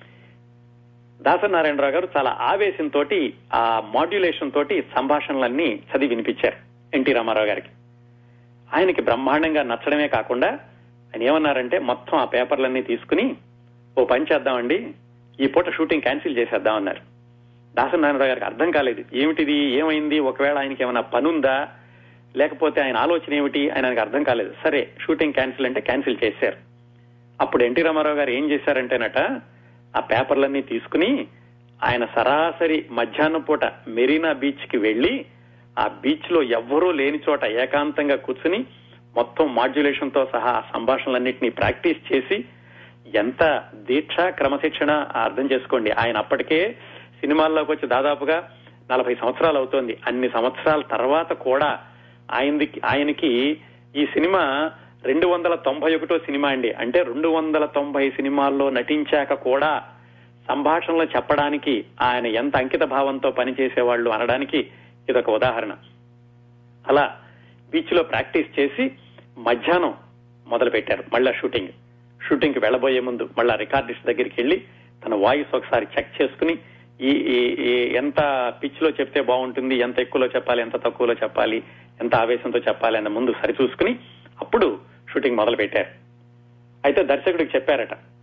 దాసనారాయణరావు గారు చాలా ఆవేశంతో ఆ మాడ్యులేషన్ తోటి సంభాషణలన్నీ చదివి వినిపించారు ఎన్టీ రామారావు గారికి ఆయనకి బ్రహ్మాండంగా నచ్చడమే కాకుండా ఆయన ఏమన్నారంటే మొత్తం ఆ పేపర్లన్నీ తీసుకుని ఓ పని చేద్దామండి ఈ పూట షూటింగ్ క్యాన్సిల్ చేసేద్దామన్నారు దాసనారాయణరావు గారికి అర్థం కాలేదు ఏమిటిది ఏమైంది ఒకవేళ ఆయనకి ఏమైనా పనుందా లేకపోతే ఆయన ఆలోచన ఏమిటి అని ఆయనకు అర్థం కాలేదు సరే షూటింగ్ క్యాన్సిల్ అంటే క్యాన్సిల్ చేశారు అప్పుడు ఎన్టీ రామారావు గారు ఏం చేశారంటేనట ఆ పేపర్లన్నీ తీసుకుని ఆయన సరాసరి మధ్యాహ్నం పూట మెరీనా బీచ్ కి వెళ్లి ఆ బీచ్ లో ఎవ్వరూ లేని చోట ఏకాంతంగా కూర్చుని మొత్తం మాడ్యులేషన్ తో సహా ఆ సంభాషణలన్నింటినీ ప్రాక్టీస్ చేసి ఎంత దీక్ష క్రమశిక్షణ అర్థం చేసుకోండి ఆయన అప్పటికే సినిమాల్లోకి వచ్చి దాదాపుగా నలభై సంవత్సరాలు అవుతోంది అన్ని సంవత్సరాల తర్వాత కూడా ఆయనది ఆయనకి ఈ సినిమా రెండు వందల తొంభై ఒకటో సినిమా అండి అంటే రెండు వందల తొంభై సినిమాల్లో నటించాక కూడా సంభాషణలు చెప్పడానికి ఆయన ఎంత అంకిత భావంతో పనిచేసేవాళ్ళు అనడానికి ఇదొక ఉదాహరణ అలా బీచ్ లో ప్రాక్టీస్ చేసి మధ్యాహ్నం మొదలు పెట్టారు మళ్ళా షూటింగ్ షూటింగ్ కి వెళ్ళబోయే ముందు మళ్ళా రికార్డిస్ట్ దగ్గరికి వెళ్ళి తన వాయిస్ ఒకసారి చెక్ చేసుకుని ఈ ఈ- ఈ ఎంత పిచ్ లో చెప్తే బాగుంటుంది ఎంత ఎక్కువలో చెప్పాలి ఎంత తక్కువలో చెప్పాలి ఎంత ఆవేశంతో చెప్పాలి అన్న ముందు సరిచూసుకుని అప్పుడు షూటింగ్ మొదలు పెట్టారు అయితే దర్శకుడికి చెప్పారట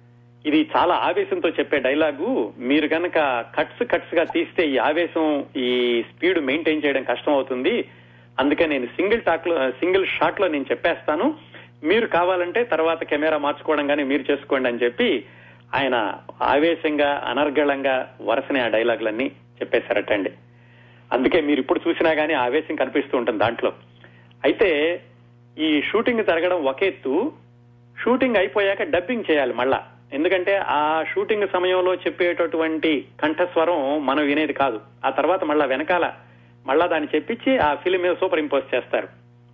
ఇది చాలా ఆవేశంతో చెప్పే డైలాగు మీరు కనుక కట్స్ కట్స్ గా తీస్తే ఈ ఆవేశం ఈ స్పీడ్ మెయింటైన్ చేయడం కష్టం అవుతుంది అందుకే నేను సింగిల్ టాక్ లో సింగిల్ షాట్ లో నేను చెప్పేస్తాను మీరు కావాలంటే తర్వాత కెమెరా మార్చుకోవడం కానీ మీరు చేసుకోండి అని చెప్పి ఆయన ఆవేశంగా అనర్గళంగా వరుసనే ఆ డైలాగులన్నీ చెప్పేశారటండి అందుకే మీరు ఇప్పుడు చూసినా గానీ ఆ ఆవేశం కనిపిస్తూ ఉంటుంది దాంట్లో అయితే ఈ షూటింగ్ జరగడం ఒక ఎత్తు షూటింగ్ అయిపోయాక డబ్బింగ్ చేయాలి మళ్ళా ఎందుకంటే ఆ షూటింగ్ సమయంలో చెప్పేటటువంటి కంఠస్వరం మనం వినేది కాదు ఆ తర్వాత మళ్ళా వెనకాల మళ్ళా దాన్ని చెప్పించి ఆ ఫిలిం మీద సూపర్ ఇంపోజ్ చేస్తారు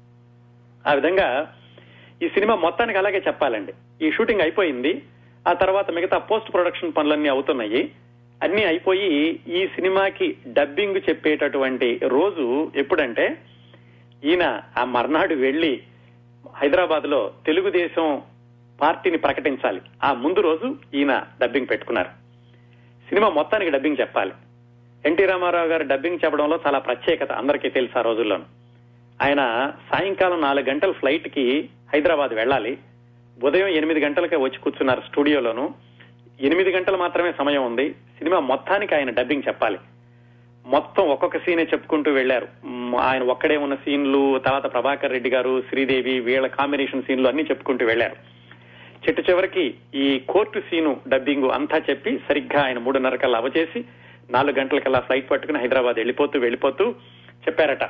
ఆ విధంగా ఈ సినిమా మొత్తానికి అలాగే చెప్పాలండి ఈ షూటింగ్ అయిపోయింది ఆ తర్వాత మిగతా పోస్ట్ ప్రొడక్షన్ పనులన్నీ అవుతున్నాయి అన్ని అయిపోయి ఈ సినిమాకి డబ్బింగ్ చెప్పేటటువంటి రోజు ఎప్పుడంటే ఈయన ఆ మర్నాడు వెళ్లి హైదరాబాద్ లో తెలుగుదేశం పార్టీని ప్రకటించాలి ఆ ముందు రోజు ఈయన డబ్బింగ్ పెట్టుకున్నారు సినిమా మొత్తానికి డబ్బింగ్ చెప్పాలి ఎన్టీ రామారావు గారు డబ్బింగ్ చెప్పడంలో చాలా ప్రత్యేకత అందరికీ తెలుసు ఆ రోజుల్లో ఆయన సాయంకాలం నాలుగు గంటల ఫ్లైట్ కి హైదరాబాద్ వెళ్ళాలి ఉదయం ఎనిమిది గంటలకే వచ్చి కూర్చున్నారు స్టూడియోలోను ఎనిమిది గంటలు మాత్రమే సమయం ఉంది సినిమా మొత్తానికి ఆయన డబ్బింగ్ చెప్పాలి మొత్తం ఒక్కొక్క సీనే చెప్పుకుంటూ వెళ్లారు మ్, ఆయన ఒక్కడే ఉన్న సీన్లు తర్వాత ప్రభాకర్ రెడ్డి గారు శ్రీదేవి వీళ్ళ కాంబినేషన్ సీన్లు అన్ని చెప్పుకుంటూ వెళ్లారు చిట్టు చివరికి ఈ కోర్టు సీను డబ్బింగ్ అంతా చెప్పి సరిగ్గా ఆయన మూడున్నర కల్లా అవచేసి నాలుగు గంటలకల్లా ఫ్లైట్ పట్టుకుని హైదరాబాద్ వెళ్ళిపోతూ వెళ్ళిపోతూ చెప్పారట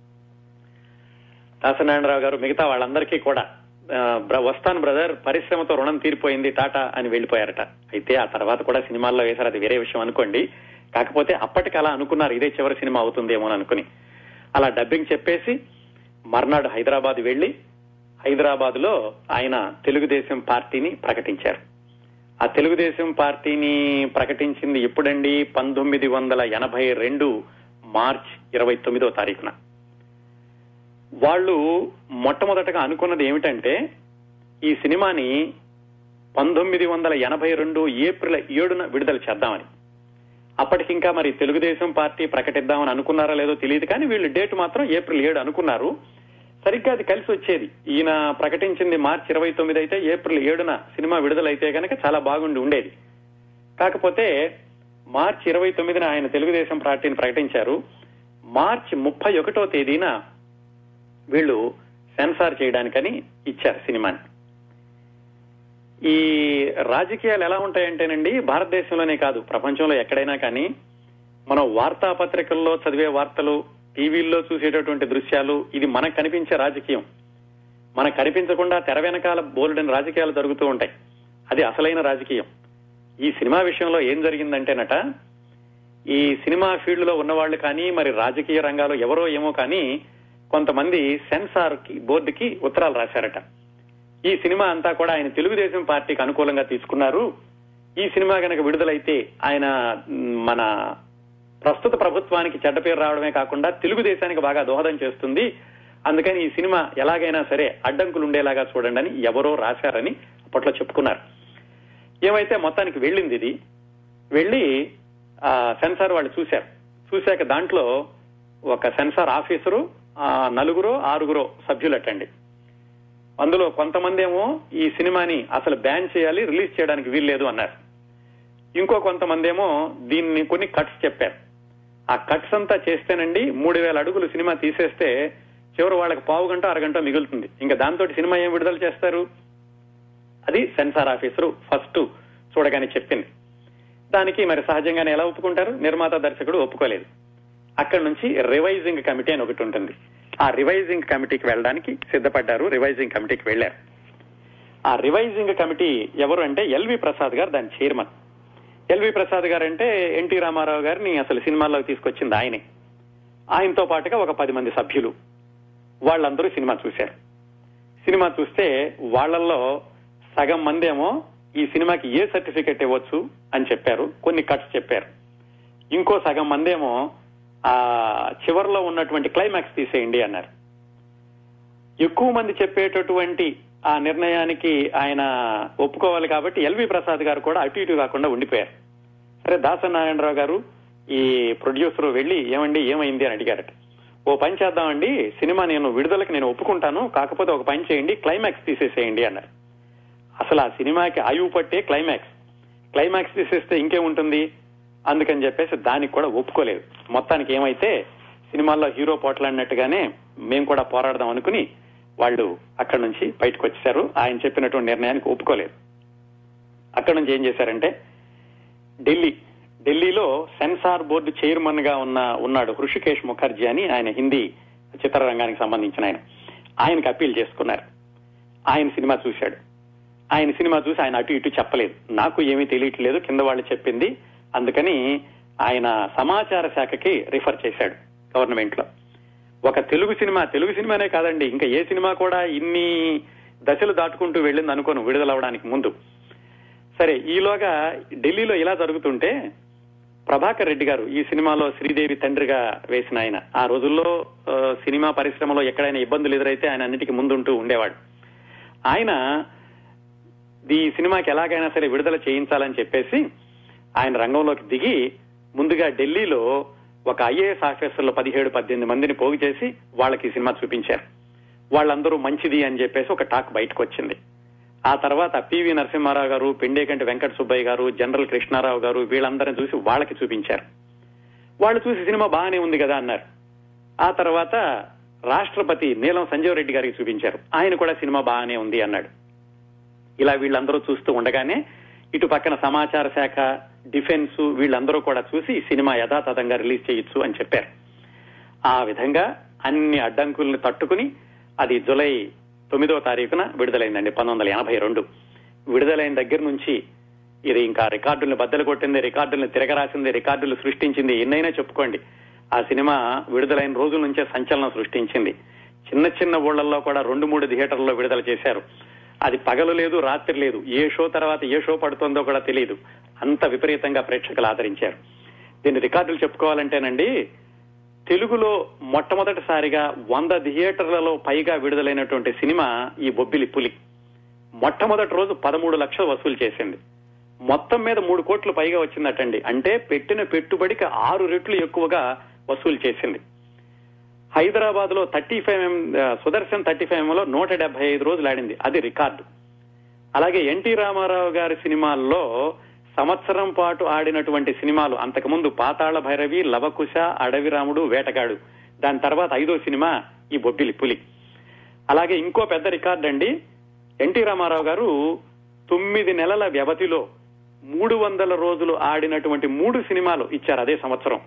దాసనారాయణరావు గారు మిగతా వాళ్ళందరికీ కూడా ఆ, బ్ర- వస్తాను బ్రదర్ పరిశ్రమతో రుణం తీరిపోయింది టాటా అని వెళ్ళిపోయారట అయితే ఆ తర్వాత కూడా సినిమాల్లో వేశారు అది వేరే విషయం అనుకోండి కాకపోతే అప్పటికి అలా అనుకున్నారు ఇదే చివరి సినిమా అవుతుందేమో అని అనుకుని అలా డబ్బింగ్ చెప్పేసి మర్నాడు హైదరాబాద్ వెళ్లి హైదరాబాద్ లో ఆయన తెలుగుదేశం పార్టీని ప్రకటించారు ఆ తెలుగుదేశం పార్టీని ప్రకటించింది ఎప్పుడండి పంతొమ్మిది వందల ఎనభై రెండు మార్చ్ ఇరవై తొమ్మిదో తారీఖున వాళ్ళు మొట్టమొదటగా అనుకున్నది ఏమిటంటే ఈ సినిమాని పంతొమ్మిది వందల ఎనభై రెండు ఏప్రిల్ ఏడున విడుదల చేద్దామని అప్పటికింకా మరి తెలుగుదేశం పార్టీ ప్రకటిద్దామని అనుకున్నారా లేదో తెలియదు కానీ వీళ్ళు డేట్ మాత్రం ఏప్రిల్ ఏడు అనుకున్నారు సరిగ్గా అది కలిసి వచ్చేది ఈయన ప్రకటించింది మార్చి ఇరవై తొమ్మిది అయితే ఏప్రిల్ ఏడున సినిమా విడుదలైతే కనుక చాలా బాగుండి ఉండేది కాకపోతే మార్చి ఇరవై తొమ్మిదిన ఆయన తెలుగుదేశం పార్టీని ప్రకటించారు మార్చి ముప్పై ఒకటో తేదీన వీళ్ళు సెన్సార్ చేయడానికని ఇచ్చారు సినిమాని ఈ రాజకీయాలు ఎలా ఉంటాయంటేనండి భారతదేశంలోనే కాదు ప్రపంచంలో ఎక్కడైనా కానీ మనం వార్తాపత్రికల్లో చదివే వార్తలు టీవీల్లో చూసేటటువంటి దృశ్యాలు ఇది మనకు కనిపించే రాజకీయం మనకు కనిపించకుండా తెర వెనకాల బోల్డెన్ రాజకీయాలు జరుగుతూ ఉంటాయి అది అసలైన రాజకీయం ఈ సినిమా విషయంలో ఏం జరిగిందంటేనట ఈ సినిమా ఫీల్డ్ లో ఉన్నవాళ్లు కానీ మరి రాజకీయ రంగాలు ఎవరో ఏమో కానీ కొంతమంది సెన్సార్ కి బోర్డుకి ఉత్తరాలు రాశారట ఈ సినిమా అంతా కూడా ఆయన తెలుగుదేశం పార్టీకి అనుకూలంగా తీసుకున్నారు ఈ సినిమా గనక విడుదలైతే ఆయన మ్, మన ప్రస్తుత ప్రభుత్వానికి చెడ్డ పేరు రావడమే కాకుండా తెలుగుదేశానికి బాగా దోహదం చేస్తుంది అందుకని ఈ సినిమా ఎలాగైనా సరే అడ్డంకులు ఉండేలాగా చూడండి అని ఎవరో రాశారని అప్పట్లో చెప్పుకున్నారు ఏమైతే మొత్తానికి వెళ్ళింది ఇది వెళ్ళి ఆ సెన్సార్ వాళ్ళు చూశారు చూశాక దాంట్లో ఒక సెన్సార్ ఆఫీసరు ఆ, నలుగురో ఆరుగురో సభ్యులటండి అందులో కొంతమంది ఏమో ఈ సినిమాని అసలు బ్యాన్ చేయాలి రిలీజ్ చేయడానికి వీల్లేదు అన్నారు ఇంకో కొంతమంది ఏమో దీన్ని కొన్ని కట్స్ చెప్పారు ఆ కట్స్ అంతా చేస్తేనండి మూడు వేల అడుగులు సినిమా తీసేస్తే చివరి వాళ్ళకి పావు గంట అరగంట మిగులుతుంది ఇంకా దాంతో సినిమా ఏం విడుదల చేస్తారు అది సెన్సార్ ఆఫీసరు ఫస్ట్ చూడగానే చెప్పింది దానికి మరి సహజంగానే ఎలా ఒప్పుకుంటారు నిర్మాత దర్శకుడు ఒప్పుకోలేదు అక్కడ నుంచి రివైజింగ్ కమిటీ అని ఒకటి ఉంటుంది ఆ రివైజింగ్ కమిటీకి వెళ్ళడానికి సిద్ధపడ్డారు రివైజింగ్ కమిటీకి వెళ్లారు ఆ రివైజింగ్ కమిటీ ఎవరు అంటే ఎల్వి ప్రసాద్ గారు దాని చైర్మన్ ఎల్వి ప్రసాద్ గారు అంటే ఎన్టీ రామారావు గారిని అసలు సినిమాల్లోకి తీసుకొచ్చింది ఆయనే ఆయనతో పాటుగా ఒక పది మంది సభ్యులు వాళ్ళందరూ సినిమా చూశారు సినిమా చూస్తే వాళ్ళల్లో సగం మంది ఏమో ఈ సినిమాకి ఏ సర్టిఫికెట్ ఇవ్వచ్చు అని చెప్పారు కొన్ని కట్స్ చెప్పారు ఇంకో సగం మంది ఏమో ఆ చివరిలో ఉన్నటువంటి క్లైమాక్స్ తీసేయండి అన్నారు ఎక్కువ మంది చెప్పేటటువంటి ఆ నిర్ణయానికి ఆయన ఒప్పుకోవాలి కాబట్టి ఎల్వి ప్రసాద్ గారు కూడా అటు ఇటు కాకుండా ఉండిపోయారు సరే దాసనారాయణరావు గారు ఈ ప్రొడ్యూసర్ వెళ్లి ఏమండి ఏమైంది అని అడిగారట ఓ పని చేద్దామండి సినిమా నేను విడుదలకి నేను ఒప్పుకుంటాను కాకపోతే ఒక పని చేయండి క్లైమాక్స్ తీసేసేయండి అన్నారు అసలు ఆ సినిమాకి ఆయువు పట్టే క్లైమాక్స్ క్లైమాక్స్ తీసేస్తే ఇంకేముంటుంది అందుకని చెప్పేసి దానికి కూడా ఒప్పుకోలేదు మొత్తానికి ఏమైతే సినిమాల్లో హీరో పోట్లాడినట్టుగానే మేము కూడా పోరాడదాం అనుకుని వాళ్ళు అక్కడి నుంచి బయటకు వచ్చేసారు ఆయన చెప్పినటువంటి నిర్ణయానికి ఒప్పుకోలేదు అక్కడి నుంచి ఏం చేశారంటే ఢిల్లీ ఢిల్లీలో సెన్సార్ బోర్డు చైర్మన్ గా ఉన్న ఉన్నాడు హృషికేష్ ముఖర్జీ అని ఆయన హిందీ చిత్రరంగానికి సంబంధించిన ఆయన ఆయనకి అప్పీల్ చేసుకున్నారు ఆయన సినిమా చూశాడు ఆయన సినిమా చూసి ఆయన అటు ఇటు చెప్పలేదు నాకు ఏమీ తెలియట్లేదు కింద వాళ్ళు చెప్పింది అందుకని ఆయన సమాచార శాఖకి రిఫర్ చేశాడు గవర్నమెంట్ లో ఒక తెలుగు సినిమా తెలుగు సినిమానే కాదండి ఇంకా ఏ సినిమా కూడా ఇన్ని దశలు దాటుకుంటూ వెళ్ళింది అనుకోను విడుదలవడానికి ముందు సరే ఈలోగా ఢిల్లీలో ఇలా జరుగుతుంటే ప్రభాకర్ రెడ్డి గారు ఈ సినిమాలో శ్రీదేవి తండ్రిగా వేసిన ఆయన ఆ రోజుల్లో ఆ, సినిమా పరిశ్రమలో ఎక్కడైనా ఇబ్బందులు ఎదురైతే ఆయన అన్నిటికీ ముందుంటూ ఉండేవాడు ఆయన ఈ సినిమాకి ఎలాగైనా సరే విడుదల చేయించాలని చెప్పేసి ఆయన రంగంలోకి దిగి ముందుగా ఢిల్లీలో ఒక ఐఏఎస్ ఆఫీసర్లు పదిహేడు పద్దెనిమిది మందిని పోగు చేసి వాళ్ళకి ఈ సినిమా చూపించారు వాళ్ళందరూ మంచిది అని చెప్పేసి ఒక టాక్ బయటకు వచ్చింది ఆ తర్వాత పివి నరసింహారావు గారు పెండేకంటి వెంకట సుబ్బయ్య గారు జనరల్ కృష్ణారావు గారు వీళ్ళందరిని చూసి వాళ్ళకి చూపించారు వాళ్ళు చూసి సినిమా బాగానే ఉంది కదా అన్నారు ఆ తర్వాత రాష్ట్రపతి నీలం సంజీవ్ రెడ్డి గారికి చూపించారు ఆయన కూడా సినిమా బాగానే ఉంది అన్నాడు ఇలా వీళ్ళందరూ చూస్తూ ఉండగానే ఇటు పక్కన సమాచార శాఖ డిఫెన్స్ వీళ్ళందరూ కూడా చూసి ఈ సినిమా యథాతథంగా రిలీజ్ చేయొచ్చు అని చెప్పారు ఆ విధంగా అన్ని అడ్డంకుల్ని తట్టుకుని అది జులై తొమ్మిదో తారీఖున విడుదలైందండి పంతొమ్మిది వందల ఎనభై రెండు విడుదలైన దగ్గర నుంచి ఇది ఇంకా రికార్డుల్ని బద్దలు కొట్టింది రికార్డుల్ని తిరగరాసింది రికార్డులు సృష్టించింది ఎన్నైనా చెప్పుకోండి ఆ సినిమా విడుదలైన రోజుల నుంచే సంచలనం సృష్టించింది చిన్న చిన్న ఊళ్ళల్లో కూడా రెండు మూడు థియేటర్లలో విడుదల చేశారు అది పగలు లేదు రాత్రి లేదు ఏ షో తర్వాత ఏ షో పడుతుందో కూడా తెలియదు అంత విపరీతంగా ప్రేక్షకులు ఆదరించారు దీని రికార్డులు చెప్పుకోవాలంటేనండి తెలుగులో మొట్టమొదటిసారిగా వంద థియేటర్లలో పైగా విడుదలైనటువంటి సినిమా ఈ బొబ్బిలి పులి మొట్టమొదటి రోజు పదమూడు లక్షలు వసూలు చేసింది మొత్తం మీద మూడు కోట్లు పైగా వచ్చిందటండి అంటే పెట్టిన పెట్టుబడికి ఆరు రెట్లు ఎక్కువగా వసూలు చేసింది హైదరాబాద్ లో thirty five M Sudarshan thirty five లో నూట డెబ్బై ఐదు రోజులు ఆడింది అది రికార్డు అలాగే ఎన్టీ రామారావు గారి సినిమాల్లో సంవత్సరం పాటు ఆడినటువంటి సినిమాలు అంతకుముందు పాతాళ భైరవి లవకుశ అడవి రాముడు వేటగాడు దాని తర్వాత ఐదో సినిమా ఈ బొబ్బిలి పులి అలాగే ఇంకో పెద్ద రికార్డ్ అండి ఎన్టీ రామారావు గారు తొమ్మిది నెలల వ్యవధిలో మూడు వందల రోజులు ఆడినటువంటి మూడు సినిమాలు ఇచ్చారు అదే సంవత్సరం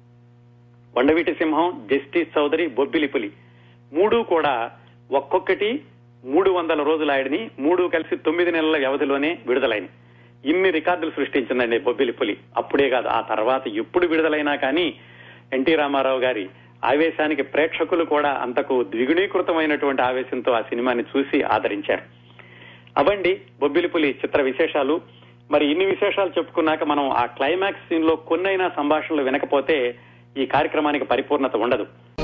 వండవీటి సింహం జస్టిస్ చౌదరి బొబ్బిలి పులి మూడు కూడా ఒక్కొక్కటి మూడు వందల రోజులు ఆడిని మూడు కలిసి తొమ్మిది నెలల వ్యవధిలోనే విడుదలైనవి ఇన్ని రికార్డులు సృష్టించిందండి బొబ్బిలి పులి అప్పుడే కాదు ఆ తర్వాత ఎప్పుడు విడుదలైనా కానీ ఎన్టీ రామారావు గారి ఆవేశానికి ప్రేక్షకులు కూడా అంతకు ద్విగుణీకృతమైనటువంటి ఆవేశంతో ఆ సినిమాని చూసి ఆదరించారు అవండి బొబ్బిలిపులి చిత్ర విశేషాలు మరి ఇన్ని విశేషాలు చెప్పుకున్నాక మనం ఆ క్లైమాక్స్ సీన్ లో కొన్నైనా సంభాషణలు వినకపోతే ఈ కార్యక్రమానికి పరిపూర్ణత ఉండదు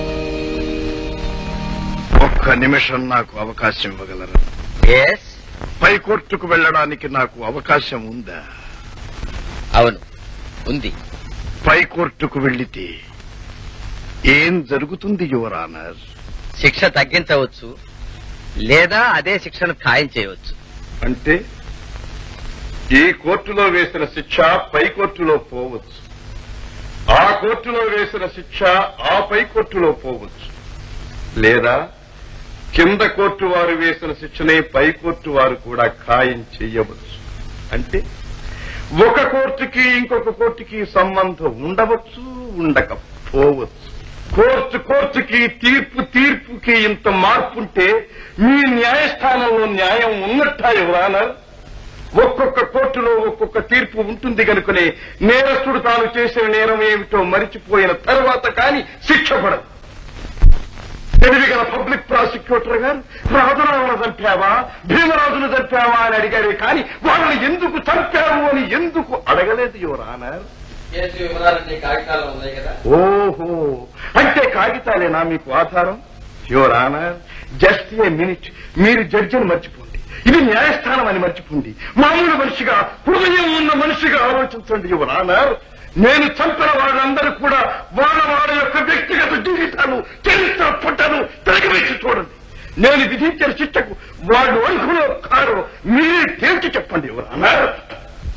ఒక్క నిమిషం నాకు అవకాశం ఇవ్వగలరు ఎస్ పై కోర్టుకు వెళ్ళడానికి నాకు అవకాశం ఉందా అవును ఉంది పై కోర్టుకు వెళ్లితే ఏం జరుగుతుంది యువర్ ఆనర్ శిక్ష తగ్గించవచ్చు లేదా అదే శిక్షను ఖాయం చేయవచ్చు అంటే ఈ కోర్టులో వేసిన శిక్ష పై కోర్టులో పోవచ్చు ఆ కోర్టులో వేసిన శిక్ష ఆ పై కోర్టులో పోవచ్చు లేదా కింద కోర్టు వారు వేసిన శిక్షనే పై కోర్టు వారు కూడా ఖాయం చెయ్యవచ్చు అంటే ఒక కోర్టుకి ఇంకొక కోర్టుకి సంబంధం ఉండవచ్చు ఉండకపోవచ్చు కోర్టు కోర్టుకి తీర్పు తీర్పుకి ఇంత మార్పుంటే మీ న్యాయస్థానంలో న్యాయం ఉన్నట్టా ఎవరానర్ ఒక్కొక్క కోర్టులో ఒక్కొక్క తీర్పు ఉంటుంది కనుకనే నేరస్తుడు తాను చేసిన నేరం ఏమిటో మరిచిపోయిన తర్వాత కాని శిక్ష పడదు తెలివి గల పబ్లిక్ ప్రాసిక్యూటర్ గారు రాజురావును చంపావా భీమరాజును చంపావా అని అడిగారే కానీ వాళ్ళని ఎందుకు చంపావు అని ఎందుకు అడగలేదు యువరానర్ కాగితాలు ఉన్నాయి కదా ఓహో అంటే కాగితాలేనా మీకు ఆధారం your honour just a minute మీరు జడ్జిని మర్చిపోండి ఇది న్యాయస్థానం అని మర్చిపోండి మామూలు మనిషిగా హృదయం ఉన్న మనిషిగా ఆలోచించండి యువర్ ఆనర్ నేను చంపిన వాళ్ళందరూ కూడా వాళ్ళ వాళ్ళ యొక్క వ్యక్తిగత జీవితాలు చరిత్ర పుట్టను తిరగవేసి చూడండి నేను విధించిన శిక్షకు వాళ్ళు అర్హులో కారో మీరే తేల్చి చెప్పండి యువర్ ఆనర్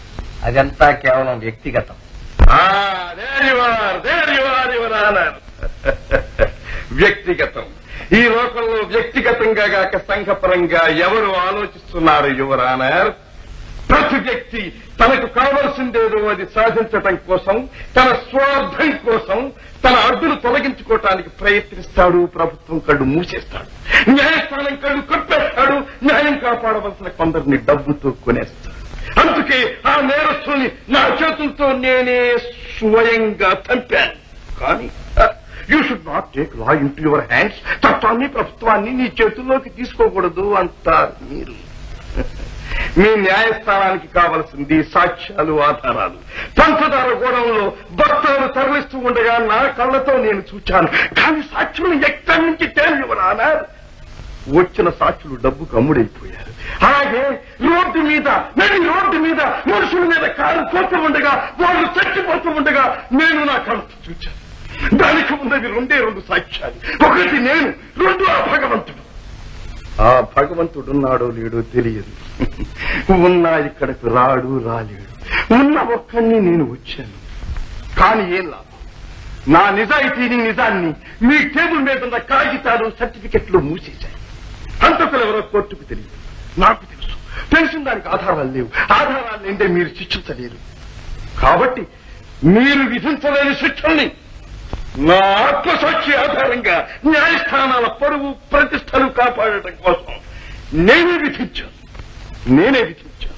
అదంతా కేవలం వ్యక్తిగతం Ah, there you are, there you are, your honor. వ్యక్తిగతం ఈ లోకంలో వ్యక్తిగతంగా గాక సంఘపరంగా ఎవరు ఆలోచిస్తున్నారు యువర్ ఆనర్ ప్రతి వ్యక్తి తనకు కావలసిందేదో అది సాధించటం కోసం తన స్వార్థం కోసం తన అడ్డును తొలగించుకోవటానికి ప్రయత్నిస్తాడు ప్రభుత్వం కళ్ళు మూసేస్తాడు న్యాయస్థానం కళ్ళు కప్పేస్తాడు న్యాయం కాపాడవలసిన కొందరిని డబ్బుతో కొనేస్తాడు అందుకే ఆ నేరస్తుల్ని నా చేతులతో నేనే స్వయంగా చంపాను కానీ you should not take law into your hands చట్టాన్ని ప్రభుత్వాన్ని నీ చేతుల్లోకి తీసుకోకూడదు అంటారు మీరు మీ న్యాయస్థానానికి కావలసింది సాక్ష్యాలు ఆధారాలు పంచదార గోడంలో భక్తులను తరలిస్తూ ఉండగా నా కళ్ళతో నేను చూచాను కానీ సాక్షులు ఎక్కడి నుంచి తేలివరానా వచ్చిన సాక్షులు డబ్బుకు అమ్ముడైపోయారు అలాగే రోడ్డు మీద నడి రోడ్డు మీద మనుషుల మీద కారు పోతూ ఉండగా వాళ్ళు చచ్చిపోతూ ఉండగా నేను నా కళ్ళతో చూచాను దానికి ఉన్నది రెండే రెండు సాక్ష్యాలు ఒకటి నేను రెండు ఆ భగవంతుడు ఆ భగవంతుడున్నాడో లేడో తెలియదు ఉన్నా ఇక్కడికి రాడు రాలేడు ఉన్న ఒక్కడిని నేను వచ్చాను కానీ ఏం లాభం నా నిజాయితీని నిజాన్ని మీ టేబుల్ మీద ఉన్న కాగితాలు సర్టిఫికెట్లు మూసేశాయి హంతకులు ఎవరో కోర్టుకు తెలియదు నాకు తెలుసు తెలిసిన దానికి ఆధారాలు లేవు ఆధారాలు ఏంటే మీరు శిక్షించలేరు కాబట్టి మీరు విధించలేని శిక్షల్ని నా ఆత్మసాక్షి ఆధారంగా న్యాయస్థానాల పరువు ప్రతిష్టలు కాపాడటం కోసం నేనే విధించాను నేనే విధించాను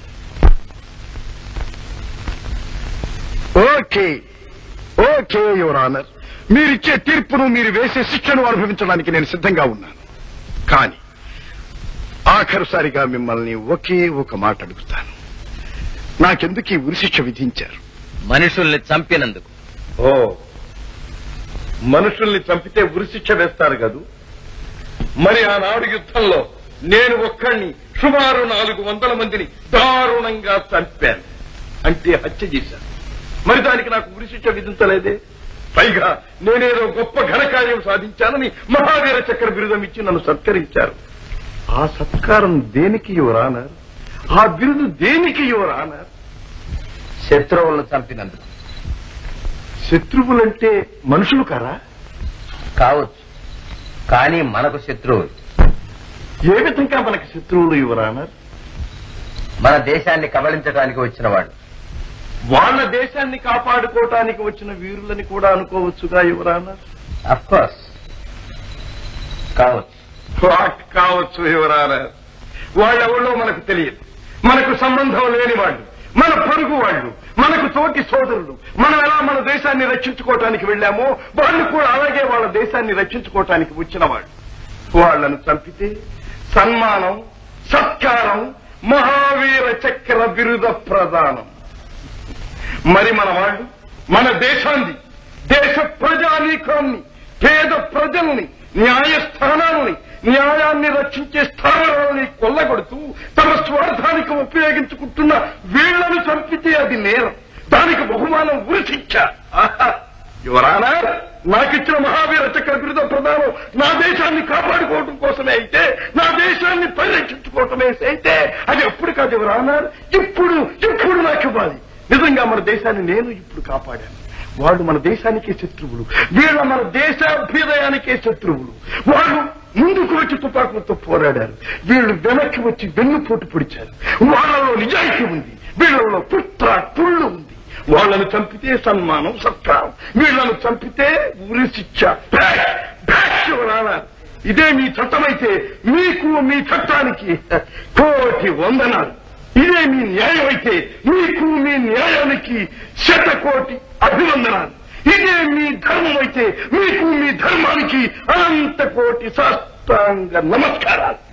ఓకే ఓకే యువర్ ఆనర్ మీరిచ్చే తీర్పును మీరు వేసే శిక్షను అనుభవించడానికి నేను సిద్ధంగా ఉన్నాను కానీ ఆఖరుసారిగా మిమ్మల్ని ఒకే ఒక మాట అడుగుతాను నాకెందుకు ఈ ఉరిశిక్ష విధించారు మనుషుల్ని చంపినందుకు ఓ మనుషుల్ని చంపితే ఉరిశిక్ష వేస్తారు కదూ మరి ఆనాడు యుద్ధంలో నేను ఒక్కడిని సుమారు నాలుగు వందల మందిని దారుణంగా చంపాను అంటే హత్య చేశాను మరి దానికి నాకు ఉరిశిక్ష విధించలేదే పైగా నేనేదో గొప్ప ఘనకార్యం సాధించానని మహావీర చక్ర బిరుదం ఇచ్చి నన్ను సత్కరించారు ఆ సత్కారం దేనికి యువరానారు ఆ బిరుదు దేనికి యువరానారు శత్రువులను చంపినందుకు శత్రువులంటే మనుషులు కారా కావచ్చు కానీ మనకు శత్రువులు ఏ విధంగా మనకి శత్రువులు యువరానర్ మన దేశాన్ని కబళించడానికి వచ్చిన వాడు వాళ్ళ దేశాన్ని కాపాడుకోవటానికి వచ్చిన వీరులని కూడా అనుకోవచ్చుగా యువరానర్ అఫ్ కోర్స్ కావచ్చు వాట్ కావచ్చు యువరానర్ వాళ్ళెవళ్ళో మనకు తెలియదు మనకు సంబంధం లేని వాళ్ళు మన పొరుగు వాళ్ళు మనకు తోటి సోదరులు మనం ఎలా మన దేశాన్ని రక్షించుకోవటానికి వెళ్ళామో వాళ్ళు కూడా అలాగే వాళ్ళ దేశాన్ని రక్షించుకోవటానికి వచ్చిన వాళ్ళు వాళ్ళను చంపితే సన్మానం సత్కారం మహావీర చక్ర బిరుద ప్రదానం మరి మన వాళ్ళు మన దేశాన్ని దేశ ప్రజానీకాన్ని పేద ప్రజల్ని న్యాయస్థానాల్ని న్యాయాన్ని రక్షించే స్థానాలని కొల్లగొడుతూ తమ స్వార్థానికి ఉపయోగించుకుంటున్న వీళ్లను చంపితే అది నేరం దానికి బహుమానం ఉరిశిక్ష యువరానా నాకిచ్చిన మహావీర చక్ర బిరుద ప్రదానం నా దేశాన్ని కాపాడుకోవడం కోసమే అయితే నా దేశాన్ని పరిరక్షించుకోవటమే అయితే అది ఎప్పుడు కాదు యువరానా ఇప్పుడు ఇప్పుడు నాకు ఇవ్వాలి నిజంగా మన దేశాన్ని నేను ఇప్పుడు కాపాడాను వాళ్ళు మన దేశానికే శత్రువులు వీళ్ళ మన దేశాభ్యుదయానికే శత్రువులు వాళ్ళు ముందుకు వచ్చి తుపాకులతో పోరాడారు వీళ్ళు వెనక్కి వచ్చి వెన్నుపోటు పొడిచారు వాళ్ళలో నిజాయితీ ఉంది వీళ్ళలో పుత్ర పుళ్ళు ఉంది వాళ్ళను చంపితే సన్మానం సత్కారం వీళ్ళను చంపితే ఉరి శిక్ష బ్యాష్, బ్యాష్ యువరానా. ఇదే మీ చట్టమైతే మీకు మీ చట్టానికి కోటి వందనాలు ఇదే మీ న్యాయం అయితే మీకు మీ న్యాయానికి శతకోటి అభివందనాలు ఇదే మీ ధర్మం అయితే మీకు మీ ధర్మానికి అనంత కోటి సాష్టాంగ నమస్కారాలు